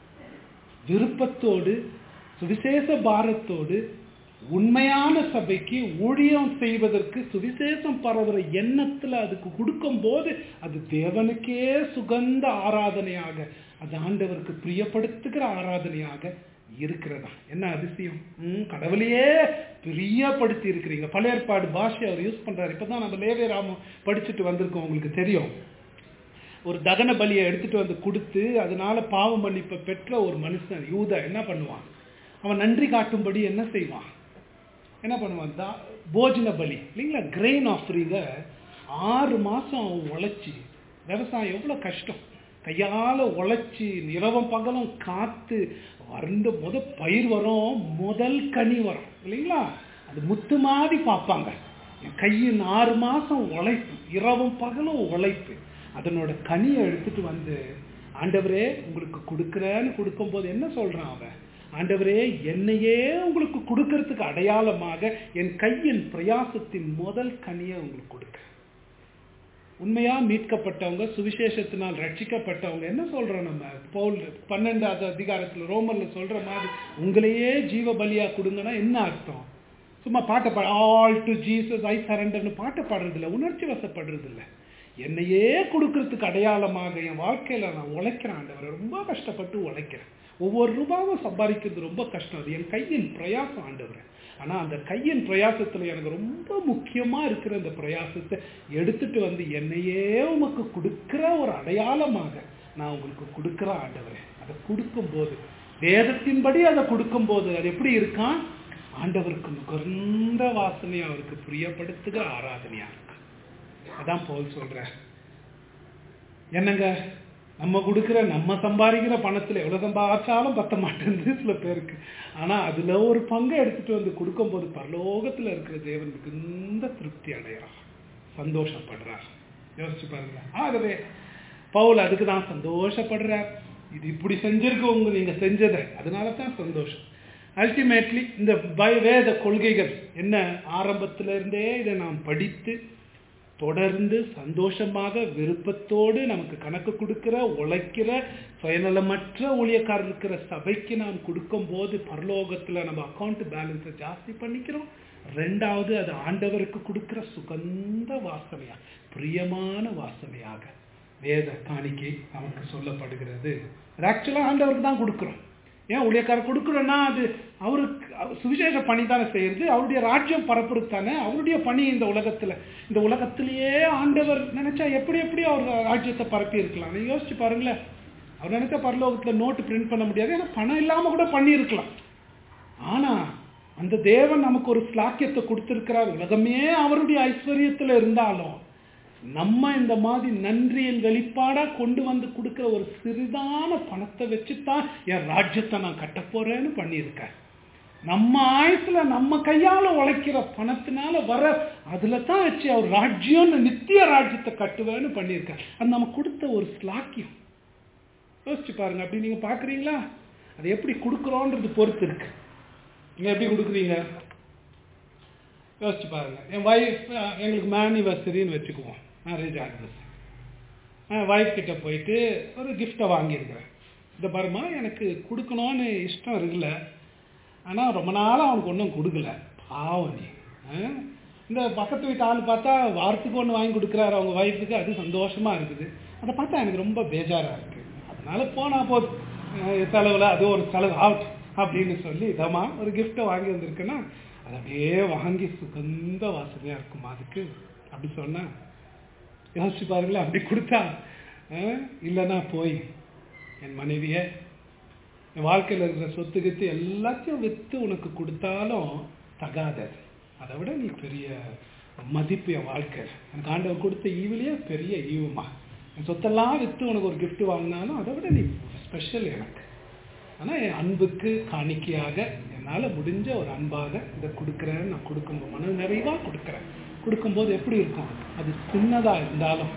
விருப்பத்தோடு சுவிசேஷ பாரத்தோடு உண்மையான சபைக்கு ஊழியம் செய்வதற்கு சுவிசேஷம் பரவுற எண்ணத்துல அதுக்கு கொடுக்கும் போது அது தேவனுக்கே சுகந்த ஆராதனையாக அது ஆண்டவருக்கு பிரியப்படுத்துகிற ஆராதனையாக இருக்கிறதா என்ன அதிசயம் ம், கடவுளையே பிரியப்படுத்தி இருக்கிறீங்க பழைய ஏற்பாடு பாஷை அவர் யூஸ் பண்றாரு இப்பதான் நம்ம லேவே ராமம் படிச்சுட்டு வந்திருக்கோம் உங்களுக்கு தெரியும் ஒரு தகன பலியை எடுத்துட்டு வந்து கொடுத்து அதனால பாவ மன்னிப்பை பெற்ற ஒரு மனுஷன் யூதா என்ன பண்ணுவான் அவன் நன்றி காட்டும்படி என்ன செய்வான் என்ன பண்ணுவான் தா போஜன பலி இல்லைங்களா கிரெயின் ஆஃபரிங்க ஆறு மாசம் அவன் உழைச்சி விவசாயம் எவ்வளோ கஷ்டம் கையால உழைச்சி இரவும் பகலும் காத்து வறண்டு முத பயிர் வரும் முதல் கனி வரும் இல்லைங்களா அது முத்து மாதிரி பார்ப்பாங்க என் கையின் ஆறு மாசம் உழைப்பு இரவும் பகலும் உழைப்பு அதனோட கனியை எடுத்துட்டு வந்து ஆண்டவரே உங்களுக்கு கொடுக்குறேன்னு கொடுக்கும்போது என்ன சொல்றான் அவன் ஆண்டவரே என்னையே உங்களுக்கு கொடுக்கறதுக்கு அடையாளமாக என் கையின் பிரயாசத்தின் முதல் கனியை உங்களுக்கு கொடுக்க உண்மையா மீட்கப்பட்டவங்க சுவிசேஷத்தினால் ரட்சிக்கப்பட்டவங்க என்ன சொல்றோம் நம்ம பவுல் பன்னெண்டாவது அதிகாரத்துல ரோமர்ல சொல்ற மாதிரி உங்களையே ஜீவ பலியா கொடுங்கன்னா என்ன அர்த்தம் சும்மா பாட்டை பாட ஆல் டு ஜீசஸ் ஐ சரண்டர்னு பாட்டை பாடுறது இல்லை உணர்ச்சி வசப்படுறது இல்லை என்னையே கொடுக்கறதுக்கு அடையாளமாக என் வாழ்க்கையில நான் உழைக்கிறேன் ஆண்டவரை ரொம்ப கஷ்டப்பட்டு உழைக்கிறேன் ஒவ்வொரு ரூபாவும் சம்பாதிக்கிறது ரொம்ப கஷ்டம் அது என் கையின் பிரயாசம் ஆண்டவரை ஆனா அந்த கையின் பிரயாசத்துல எனக்கு ரொம்ப முக்கியமா இருக்கிற அந்த பிரயாசத்தை எடுத்துட்டு வந்து என்னையே உமக்கு கொடுக்கிற ஒரு அடையாளமாக நான் உங்களுக்கு கொடுக்கிற ஆண்டவரே அதை கொடுக்கும்போது வேதத்தின்படி அதை கொடுக்கும்போது அது எப்படி இருக்கான் ஆண்டவருக்கு நுகர்ந்த வாசனை அவருக்கு பிரியப்படுத்துகிற ஆராதனையா இருக்கு அதான் போல் சொல்றேன் என்னங்க நம்ம கொடுக்குற நம்ம சம்பாதிக்கிற பணத்துல எவ்வளவு சம்பாதிச்சாலும் பத்த மாட்டேங்குது சில பேருக்கு ஆனா அதுல ஒரு பங்கை எடுத்துட்டு வந்து கொடுக்கும்போது பரலோகத்துல இருக்கிற தேவன் மிகுந்த திருப்தி அடைகிறார் சந்தோஷப்படுறார் யோசிச்சு பாருங்க ஆகவே பவுல் அதுக்கு தான் சந்தோஷப்படுறார் இது இப்படி செஞ்சிருக்கு உங்க நீங்க செஞ்சதை அதனால தான் சந்தோஷம் அல்டிமேட்லி இந்த பய வேத கொள்கைகள் என்ன ஆரம்பத்துல இருந்தே இதை நாம் படித்து தொடர்ந்து சந்தோஷமாக விருப்பத்தோடு நமக்கு கணக்கு கொடுக்கிற உழைக்கிற சுயநலமற்ற ஊழியக்காரர் இருக்கிற சபைக்கு நாம் கொடுக்கும் போது பரலோகத்துல நம்ம அக்கௌண்ட் பேலன்ஸை ஜாஸ்தி பண்ணிக்கிறோம் ரெண்டாவது அது ஆண்டவருக்கு கொடுக்கிற சுகந்த வாசனையா பிரியமான வாசனையாக வேத காணிக்கை நமக்கு சொல்லப்படுகிறது அது ஆக்சுவலா ஆண்டவருக்கு தான் கொடுக்கிறோம் ஏன் ஊழியக்காரர் கொடுக்குறோன்னா அது அவருக்கு அவர் சுவிசேஷ பணி தானே செய்யறது அவருடைய ராஜ்யம் பரப்புறது தானே அவருடைய பணி இந்த உலகத்துல இந்த உலகத்திலேயே ஆண்டவர் நினைச்சா எப்படி எப்படி அவர் ராஜ்யத்தை பரப்பி இருக்கலாம் நீங்க யோசிச்சு பாருங்களேன் அவர் நினைச்சா பரலோகத்துல நோட்டு பிரிண்ட் பண்ண முடியாது ஏன்னா பணம் இல்லாம கூட பண்ணியிருக்கலாம் ஆனா அந்த தேவன் நமக்கு ஒரு ஸ்லாக்கியத்தை கொடுத்திருக்கிறார் உலகமே அவருடைய ஐஸ்வர்யத்துல இருந்தாலும் நம்ம இந்த மாதிரி நன்றியின் வெளிப்பாடா கொண்டு வந்து கொடுக்கிற ஒரு சிறிதான பணத்தை வச்சுதான் என் ராஜ்யத்தை நான் கட்ட போறேன்னு பண்ணியிருக்கேன் நம்ம ஆயத்துல நம்ம கையால உழைக்கிற பணத்தினால வர அதுல தான் வச்சு அவர் ராஜ்யம்னு நித்திய ராஜ்யத்தை கட்டுவேன்னு பண்ணியிருக்கார் அது நம்ம கொடுத்த ஒரு ஸ்லாக்கியம் யோசிச்சு பாருங்க அப்படி நீங்க பாக்குறீங்களா அது எப்படி கொடுக்குறோன்றது பொறுத்து இருக்கு நீங்க எப்படி கொடுக்குறீங்க யோசிச்சு பாருங்க என் வைஃப் எங்களுக்கு மேனிவர்சரின்னு வச்சுக்குவோம் மேரேஜ் ஆனிவர்சரி வைஃப் கிட்ட போயிட்டு ஒரு கிஃப்டை வாங்கியிருக்கிறேன் இந்த பாருமா எனக்கு கொடுக்கணும்னு இஷ்டம் இருக்குல்ல ஆனால் ரொம்ப நாளாக அவனுக்கு ஒன்றும் கொடுக்கல பாவம் நீ ஆ? இந்த பக்கத்து வீட்டு ஆள் பார்த்தா வாரத்துக்கு ஒன்று வாங்கி கொடுக்குறாரு அவங்க ஒய்ஃபுக்கு அது சந்தோஷமா இருக்குது அதை பார்த்தா எனக்கு ரொம்ப பேஜாரா இருக்கு அதனால போனா போதும் அஹ் செலவுல அது ஒரு செலவு அவுட் அப்படின்னு சொல்லி இதமா ஒரு கிஃப்ட்டை வாங்கி வந்திருக்குன்னா அதை அப்படியே வாங்கி சுகந்த வாசனையா இருக்குமா அதுக்கு அப்படி சொன்னா யோசிச்சு பாருங்களேன் அப்படி கொடுத்தா அஹ், இல்லைன்னா போய் என் மனைவிய என் வாழ்க்கையில் இருக்கிற சொத்து கித்து எல்லாத்தையும் வித்து உனக்கு கொடுத்தாலும் தகாது அதை விட நீ பெரிய மதிப்பு என் வாழ்க்கை எனக்கு ஆண்டவர் கொடுத்த ஈவிலேயே பெரிய ஈவுமா என் சொத்தெல்லாம் வித்து உனக்கு ஒரு gift வாங்கினாலும் அதை விட நீ ஸ்பெஷல் எனக்கு ஆனால் என் அன்புக்கு காணிக்கையாக என்னால் முடிஞ்ச ஒரு அன்பாக இதை கொடுக்குறேன் நான் கொடுக்கும்போது மன நிறைவாக கொடுக்குறேன் கொடுக்கும்போது எப்படி இருக்கும் அது சின்னதாக இருந்தாலும்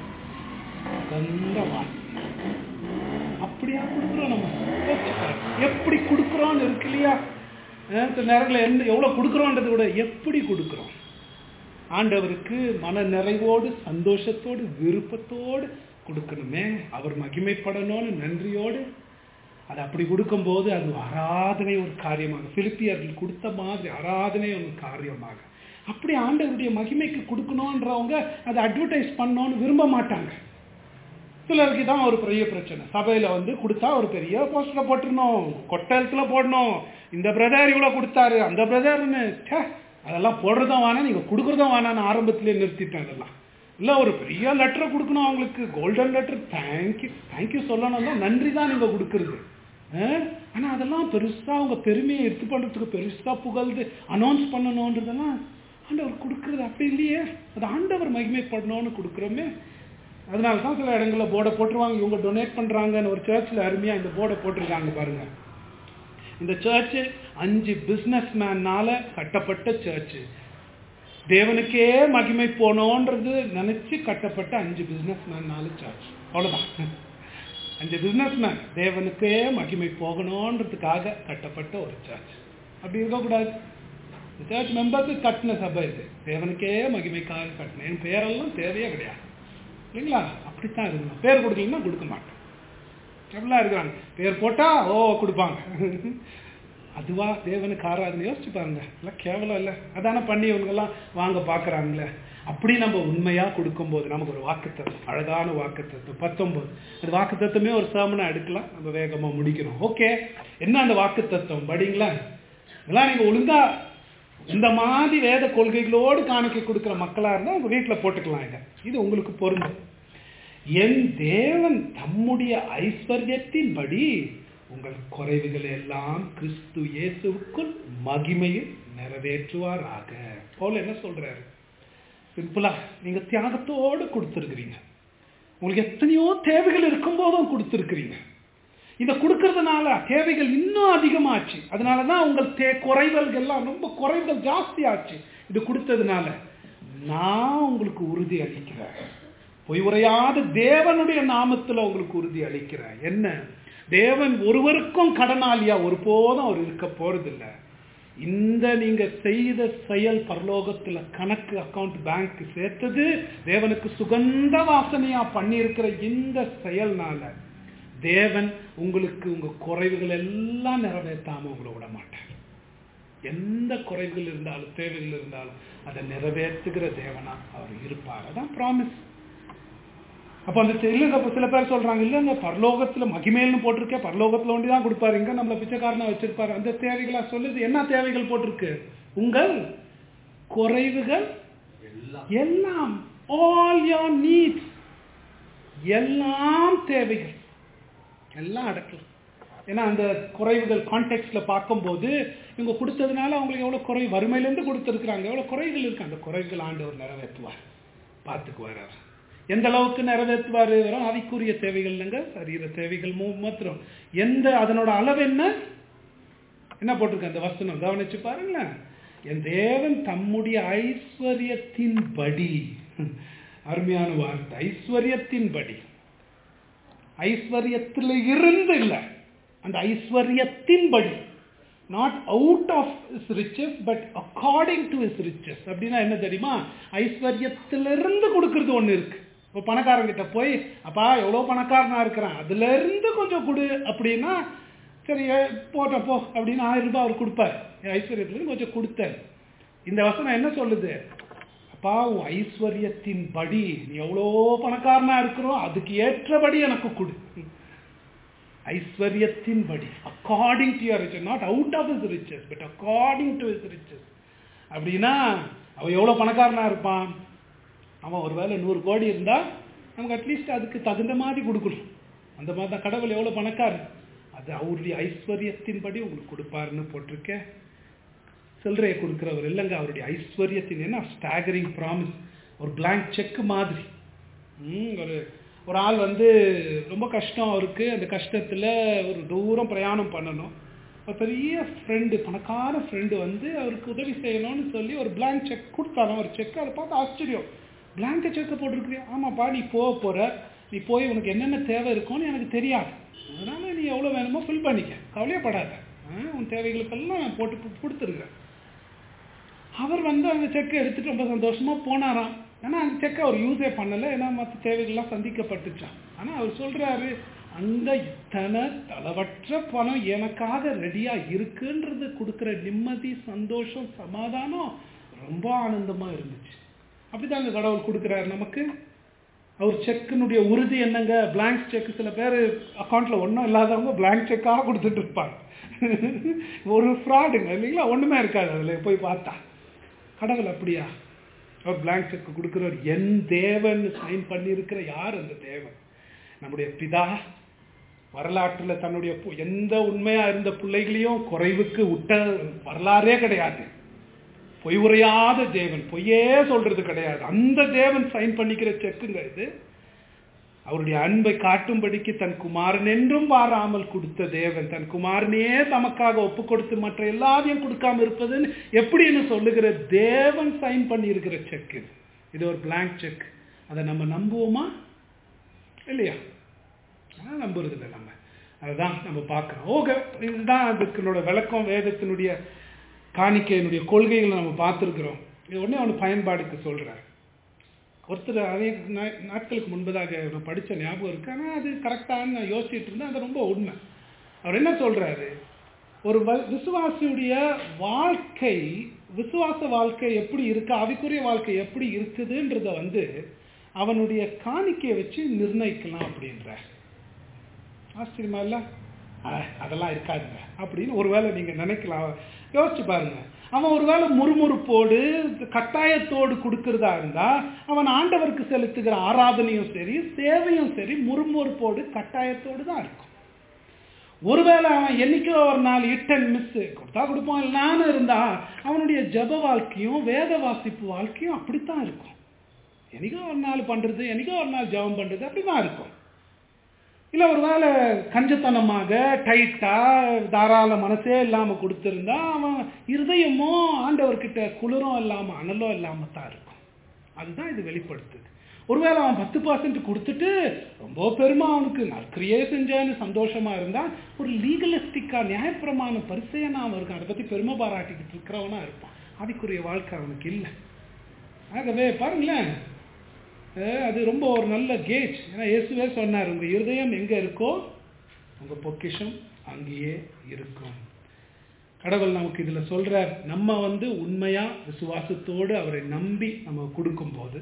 கந்த வாசனை அப்படியா கொடுக்குறோம் நம்ம யோசிச்சு பாருங்க. எப்படி கொடுக்குறோம்னு இருக்கு இல்லையா அஹ் சில நேரங்களில் என்ன எவ்வளோ கொடுக்குறோன்றதை விட எப்படி கொடுக்குறோம் ஆண்டவருக்கு மன நிறைவோடு சந்தோஷத்தோடு விருப்பத்தோடு கொடுக்கணுமே அவர் மகிமைப்படணும்னு நன்றியோடு அது அப்படி கொடுக்கும்போது அது ஆராதனை ஒரு காரியமாக பிலிப்பியர்கள் கொடுத்த மாதிரி ஆராதனை ஒரு காரியமாக அப்படி ஆண்டவருடைய மகிமைக்கு கொடுக்கணுன்றவங்க அதை அட்வர்டைஸ் பண்ணணும்னு விரும்ப மாட்டாங்க சிலருக்கு தான் ஒரு பெரிய பிரச்சனை சபையில வந்து கொடுத்தா ஒரு பெரிய போஸ்டரை போட்டுருணும் கொட்டலத்துல போடணும் இந்த பிரதர் இவ்வளவு கொடுத்தாரு அந்த பிரதர்னு ச்சே, அதெல்லாம் போடுறதும் வேணாம் நீங்க கொடுக்குறதும் வேணாம்னு ஆரம்பத்திலே நிறுத்திட்டேன் அதெல்லாம் இல்ல ஒரு பெரிய லெட்டர் கொடுக்கணும் அவங்களுக்கு கோல்டன் லெட்டர் தேங்க்யூ தேங்க்யூ சொல்லணும்னா நன்றி தான் நீங்க கொடுக்கறது அஹ்? ஆனா அதெல்லாம் பெருசா அவங்க பெருமையை எடுத்து பண்றதுக்கு பெருசா புகழ்ந்து அனௌன்ஸ் பண்ணணுன்றதெல்லாம் ஆண்டவர் கொடுக்கறது அப்படி இல்லையே அது ஆண்டவர் மகிமைப்படணும்னு கொடுக்குறோமே அதனால தான் சில இடங்களில் போர்டை போட்டுருவாங்க இவங்க டொனேட் பண்றாங்கன்னு ஒரு சர்ச்சில் அருமையா இந்த போர்டை போட்டிருக்காங்க பாருங்க இந்த சர்ச் அஞ்சு பிசினஸ் மேன்னால கட்டப்பட்ட சர்ச் தேவனுக்கே மகிமை போனோன்றது நினைச்சு கட்டப்பட்ட அஞ்சு பிசினஸ் மேன்னால சர்ச் அவ்வளவுதான் அஞ்சு பிசினஸ் மேன் தேவனுக்கே மகிமை போகணுன்றதுக்காக கட்டப்பட்ட ஒரு சர்ச் அப்படி இருக்கக்கூடாது சர்ச் மெம்பர்ஸ் கட்டின சபை இது தேவனுக்கே மகிமைக்காக கட்டின என் பேரெல்லாம் தேவையே கிடையாது இல்லைங்களா அப்படித்தான் இருக்கணும் பேர் கொடுக்கலன்னா கொடுக்க மாட்டோம் எப்படிலாம் இருக்கிறாங்க பேர் போட்டா ஓ கொடுப்பாங்க அதுவா தேவனுக்கு ஆராதனை யோசிச்சு பாருங்க எல்லாம் கேவலம் இல்லை அதானே பண்ணி இவங்கெல்லாம் வாங்க பார்க்குறாங்களே அப்படி நம்ம உண்மையா கொடுக்கும்போது நமக்கு ஒரு வாக்குத்தத்தம் அழகான வாக்குத்தத்தம் பத்தொன்பது அந்த வாக்குத்தத்தமே ஒரு சேமனை எடுக்கலாம் நம்ம வேகமா முடிக்கணும் ஓகே என்ன அந்த வாக்குத்தத்தம் படிங்களா இதெல்லாம் நீங்க ஒழுங்கா இந்த மாதிரி வேத கொள்கைகளோடு காணிக்கை கொடுக்கிற மக்களா இருந்தா உங்க வீட்டுல போட்டுக்கலாம் இதை இது உங்களுக்கு பொருந்தும் என் தேவன் தம்முடைய ஐஸ்வர்யத்தின்படி உங்கள் குறைவுகளை எல்லாம் கிறிஸ்து இயேசுவுக்குள் மகிமையில் நிறைவேற்றுவாராக போல என்ன சொல்றாரு சிம்பிளா நீங்க தியாகத்தோடு கொடுத்துருக்கிறீங்க உங்களுக்கு எத்தனையோ தேவைகள் இருக்கும் போதும் கொடுத்துருக்கிறீங்க இதை கொடுக்கறதுனால தேவைகள் இன்னும் அதிகமாச்சு அதனாலதான் உங்கள் தே குறைகள் எல்லாம் ரொம்ப குறைகள் ஜாஸ்தி ஆச்சு இது கொடுத்ததுனால நான் உங்களுக்கு உறுதி அளிக்கிறேன் பொய் உரையாத தேவனுடைய நாமத்துல உங்களுக்கு உறுதி அளிக்கிறேன் என்ன தேவன் ஒருவருக்கும் கடனாளியா ஒருபோதும் அவர் இருக்க போறதில்லை இந்த நீங்க செய்த செயல் பரலோகத்துல கணக்கு அக்கவுண்ட் பேங்க் சேர்த்தது தேவனுக்கு சுகந்த வாசனையா பண்ணியிருக்கிற இந்த செயல்னால தேவன் உங்களுக்கு உங்க குறைவுகள் எல்லாம் நிறைவேற்றாம உங்களை விட மாட்டார் எந்த குறைவுகள் இருந்தாலும் தேவைகள் இருந்தாலும் அதை நிறைவேற்றுகிற தேவனா அவர் இருப்பார் அதான் ப்ராமிஸ் அப்ப அந்த இல்லைங்க அப்ப சில பேர் சொல்றாங்க இல்லைங்க பரலோகத்துல மகிமேல்னு போட்டிருக்கேன் பரலோகத்துல ஒண்டி தான் கொடுப்பாரு இங்க நம்மள பிச்சைக்காரனா வச்சிருப்பாரு அந்த தேவைகளா சொல்லுது என்ன தேவைகள் போட்டிருக்கு உங்கள் குறைவுகள் எல்லாம் ஆல் your நீட்ஸ் எல்லாம் தேவைகள் எல்லாம் அடக்கலாம் ஏன்னா அந்த குறைவுகள் கான்டெக்ட்ல பார்க்கும்போது இவங்க கொடுத்ததுனால அவங்களுக்கு எவ்வளவு குறை வறுமையிலேருந்து கொடுத்துருக்குறாங்க எவ்வளவு குறைகள் இருக்கு அந்த குறைகள் ஆண்டவர் நிறைவேற்றுவார் பார்த்துக்குவார் அவர் எந்த அளவுக்கு நிறைவேற்றுவார் வெறும் ஆவிக்குரிய தேவைகள் இல்லைங்க சரீர தேவைகள் மூ- மாத்திரம் எந்த அதனோட அளவு என்ன என்ன போட்டிருக்கு அந்த வசனம் கவனிச்சு பாருங்களேன் என் தேவன் தம்முடைய ஐஸ்வர்யத்தின் படி அருமையான வார்த்தை ஐஸ்வர்யத்தின் படி ஐஸ்வர்யத்தில் இருந்து இல்லை அந்த ஐஸ்வர்யத்தின் படி not out of his riches but according to his riches அப்படின்னா என்ன தெரியுமா ஐஸ்வர்யத்திலிருந்து கொடுக்கறது ஒன்று இருக்கு இப்போ பணக்காரங்கிட்ட போய் அப்பா எவ்வளோ பணக்காரனா இருக்கிறேன் அதுல இருந்து கொஞ்சம் கொடு அப்படின்னா சரி ஏ, போட்டோம் போ அப்படின்னு ஆயிரம் ரூபாய் அவர் கொடுப்பார் என் ஐஸ்வர்யத்துலேருந்து கொஞ்சம் கொடுத்தார் இந்த வசனம் என்ன சொல்லுது அப்பா உன் ஐஸ்வர்யத்தின் படி நீ எவ்வளோ பணக்காரனா இருக்கிறோ அதுக்கு ஏற்றபடி எனக்கு கொடு ஐஸ்வர்யத்தின்படி according to your riches not out of his riches but according to his riches அப்படின்னா அவன் எவ்வளோ பணக்காரனா இருப்பான் அவன் ஒருவேளை நூறு கோடி இருந்தா நமக்கு அட்லீஸ்ட் அதுக்கு தகுந்த மாதிரி கொடுக்கணும் அந்த மாதிரி தான் கடவுள் எவ்வளோ பணக்காரர் அது அவருடைய ஐஸ்வர்யத்தின்படி உங்களுக்கு கொடுப்பாருன்னு போட்டிருக்கேன் சில்லறையை கொடுக்குறவர் இல்லைங்க அவருடைய ஐஸ்வர்யத்தின் என்ன ஸ்டாகரிங் ப்ராமிஸ் ஒரு blank செக் மாதிரி ம், ஒரு ஒரு ஆள் வந்து ரொம்ப கஷ்டம் அவருக்கு அந்த கஷ்டத்தில் ஒரு தூரம் பிரயாணம் பண்ணணும் ஒரு பெரிய ஃப்ரெண்டு பணக்கார ஃப்ரெண்டு வந்து அவருக்கு உதவி செய்யணும்னு சொல்லி ஒரு blank செக் கொடுத்தாலும் ஒரு செக் அதை பார்த்து ஆச்சரியம் blank செக்கை போட்டிருக்கிறியா ஆமாப்பா நீ போக போகிற நீ போய் உனக்கு என்னென்ன தேவை இருக்கும்னு எனக்கு தெரியாது அதனால நீ எவ்வளோ வேணுமோ ஃபில் பண்ணிக்க கவலையப்படாத ஆ, உன் தேவைகளுக்கெல்லாம் நான் போட்டு கு- கொடுத்துருக்கேன் அவர் வந்து அந்த செக்கை எடுத்துட்டு ரொம்ப சந்தோஷமா போனாராம் ஆனா அந்த செக்கை அவர் யூஸே பண்ணல ஏன்னா மற்ற தேவைகள்லாம் சந்திக்கப்பட்டுச்சான் ஆனா அவர் சொல்றாரு அந்த இத்தனை தளவற்ற பணம் எனக்காக ரெடியா இருக்குன்றது கொடுக்குற நிம்மதி சந்தோஷம் சமாதானம் ரொம்ப ஆனந்தமா இருந்துச்சு அப்படிதாங்க கடவுள் கொடுக்குறாரு நமக்கு அவர் செக்கினுடைய உறுதி என்னங்க பிளாங்க் செக் சில பேர் அக்கௌண்ட்ல ஒன்றும் இல்லாதவங்க பிளாங்க் செக்காக கொடுத்துட்டு இருப்பாங்க ஒரு ஃப்ராடுங்க இல்லைங்களா ஒண்ணுமே இருக்காது அதுல போய் பார்த்தா கடவுள் அப்படியா அவர் பிளாங்க் செக் கொடுக்குறவர் என் தேவன் சைன் பண்ணியிருக்கிற யார் அந்த தேவன் நம்முடைய பிதா வரலாற்றுல தன்னுடைய பு- எந்த உண்மையா இருந்த பிள்ளைகளையும் குறைவுக்கு விட்ட வரலாறே கிடையாது பொய் உரையாத தேவன் பொய்யே சொல்றது கிடையாது அந்த தேவன் சைன் பண்ணிக்கிற செக்குங்க இது அவருடைய அன்பை காட்டும்படிக்கு தன் குமாரன் என்றும் வாராமல் கொடுத்த தேவன் தன் குமாரனையே தமக்காக ஒப்பு கொடுத்து மற்ற எல்லாத்தையும் கொடுக்காம இருப்பதுன்னு எப்படின்னு சொல்லுகிற தேவன் சைன் பண்ணி இருக்கிற செக் இது இது ஒரு blank செக் அதை நம்ம நம்புவோமா இல்லையா ஆனா, நம்புறது இல்லை நம்ம அதுதான் நம்ம பார்க்கிறோம் ஓகே இதுதான் அதுக்குனோட விளக்கம் வேதத்தினுடைய காணிக்கையினுடைய கொள்கைகளை நம்ம பார்த்துருக்குறோம் இது உடனே அவனு பயன்பாடுக்கு சொல்றார் ஒருத்தர் அதே நா- நாட்களுக்கு முன்பதாக நான் படிச்ச ஞாபகம் இருக்கு ஆனா அது கரெக்டானு நான் யோசிச்சுட்டு இருந்தேன் அது ரொம்ப உண்மை அவர் என்ன சொல்றாரு ஒரு வ- விசுவாசியுடைய வாழ்க்கை விசுவாச வாழ்க்கை எப்படி இருக்கு ஆவிக்குரிய வாழ்க்கை எப்படி இருக்குதுன்றத வந்து அவனுடைய காணிக்கையை வச்சு நிர்ணயிக்கலாம் அப்படின்றார் ஆச்சரியமா இல்ல அஹ், அதெல்லாம் இருக்காதுங்க அப்படின்னு ஒருவேளை நீங்க நினைக்கலாம் யோசிச்சு பாருங்க அவன் ஒருவேளை முறுமுறுப்போடு கட்டாயத்தோடு கொடுக்கறதா இருந்தா அவன் ஆண்டவருக்கு செலுத்துகிற ஆராதனையும் சரி சேவையும் சரி முறுமுறுப்போடு கட்டாயத்தோடு தான் இருக்கும் ஒருவேளை அவன் என்னைக்கோ ஒரு நாள் இட் அண்ட் மிஸ் கொடுத்தா கொடுப்பான் இல்லான்னு இருந்தா அவனுடைய ஜப வாழ்க்கையும் வேத வாசிப்பு வாழ்க்கையும் அப்படித்தான் இருக்கும் என்னைக்கோ ஒரு நாள் பண்றது என்னைக்கோ ஒரு நாள் ஜெபம் பண்றது அப்படிதான் இருக்கும் இல்ல ஒருவேளை கஞ்சத்தனமாக டைட்டா தாராள மனசே இல்லாம கொடுத்திருந்தா அவன் இருதயமோ ஆண்டவர்கிட்ட குளிரும் இல்லாம அனலும் இல்லாம தான் இருக்கும் அதுதான் இது வெளிப்படுத்துது ஒருவேளை அவன் பத்து பர்சன்ட் கொடுத்துட்டு ரொம்ப பெருமை அவனுக்கு நான் கிரியே செஞ்சேன்னு சந்தோஷமா இருந்தா ஒரு லீகலிஸ்டிக்கா நியாயப்பிரமாண பரிசையனா அவன் இருக்கான் அதை பத்தி பெருமை பாராட்டிக்கிட்டு இருக்கிறவனா இருப்பான் அதுக்குரிய வாழ்க்கை அவனுக்கு இல்லை ஆகவே பாருங்களேன் அஹ் அது ரொம்ப ஒரு நல்ல கேஜ் ஏன்னா இயேசுவே சொன்னார் உங்க இருதயம் எங்க இருக்கோ உங்க பொக்கிஷம் அங்கேயே இருக்கும் கடவுள் நமக்கு இதுல சொல்றார் நம்ம வந்து உண்மையா விசுவாசத்தோடு அவரை நம்பி நம்ம கொடுக்கும்போது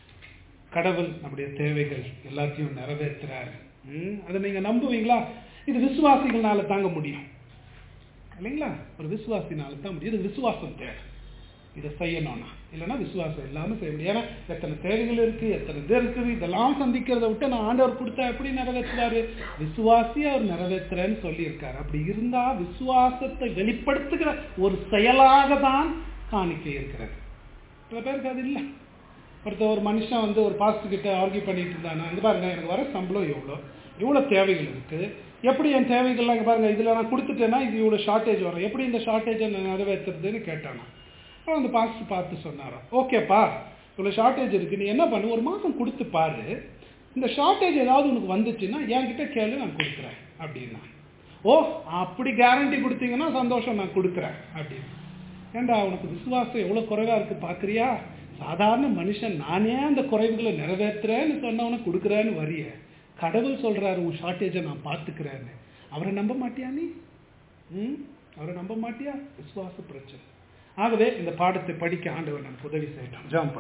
கடவுள் நம்முடைய தேவைகள் எல்லாத்தையும் நிறைவேற்றுறாரு ம், அதை நீங்க நம்புவீங்களா இது விசுவாசிகள்னால தாங்க முடியும் இல்லைங்களா ஒரு விசுவாசினால தான் முடியும் இது விசுவாசம் தேவை இதை செய்யணும்னா இல்லைன்னா விசுவாசம் இல்லாம செய்ய முடியும் ஏன்னா எத்தனை தேவைகள் இருக்கு எத்தனை இது இருக்குது இதெல்லாம் சந்திக்கிறத விட்டு நான் ஆண்டவர் கொடுத்தா எப்படி நிறைவேற்றுறாரு விசுவாசி அவர் நிறைவேற்றுறேன்னு சொல்லியிருக்காரு அப்படி இருந்தா விசுவாசத்தை வெளிப்படுத்துகிற ஒரு செயலாக தான் காணிக்கை இருக்கிறது சில பேருக்கு அது இல்லை ஒருத்தர் ஒரு மனுஷன் வந்து ஒரு பாஸ்டர் கிட்ட ஆர்கியூ பண்ணிட்டு இருந்தானா இங்க பாருங்க எனக்கு வர சம்பளம் எவ்வளோ இவ்வளோ தேவைகள் இருக்கு எப்படி என் தேவைகள்லாம் இங்க பாருங்க இதுல நான் கொடுத்துட்டேன்னா இது இவ்வளோ ஷார்ட்டேஜ் வரும் எப்படி இந்த ஷார்ட்டேஜை நான் நிறைவேற்றுறதுன்னு கேட்டானா அவன் அந்த பாஸ்டர் பார்த்து சொன்னாராம் ஓகேப்பா இவ்வளோ ஷார்ட்டேஜ் இருக்கு நீ என்ன பண்ணு ஒரு மாதம் கொடுத்து பாரு இந்த ஷார்ட்டேஜ் ஏதாவது உனக்கு வந்துச்சுன்னா என்கிட்ட கேளு நான் கொடுக்குறேன் அப்படின்னா ஓ அப்படி கேரண்டி கொடுத்தீங்கன்னா சந்தோஷம் நான் கொடுக்குறேன் அப்படின்னு ஏண்டா உனக்கு விசுவாசம் எவ்வளோ குறைவா இருக்கு பார்க்குறியா சாதாரண மனுஷன் நானே அந்த குறைவுகளை நிறைவேற்றுறேன்னு சொன்னவனை கொடுக்குறேன்னு வரிய கடவுள் சொல்றாரு உன் ஷார்ட்டேஜை நான் பார்த்துக்கிறேன்னு அவரை நம்ப மாட்டியா நீ ம் அவரை நம்ப மாட்டியா விசுவாச பிரச்சனை ஆகவே இந்த பாடத்தை படிக்க ஆண்டவர் நமக்கு உதவி செய்யட்டும் ஜாம்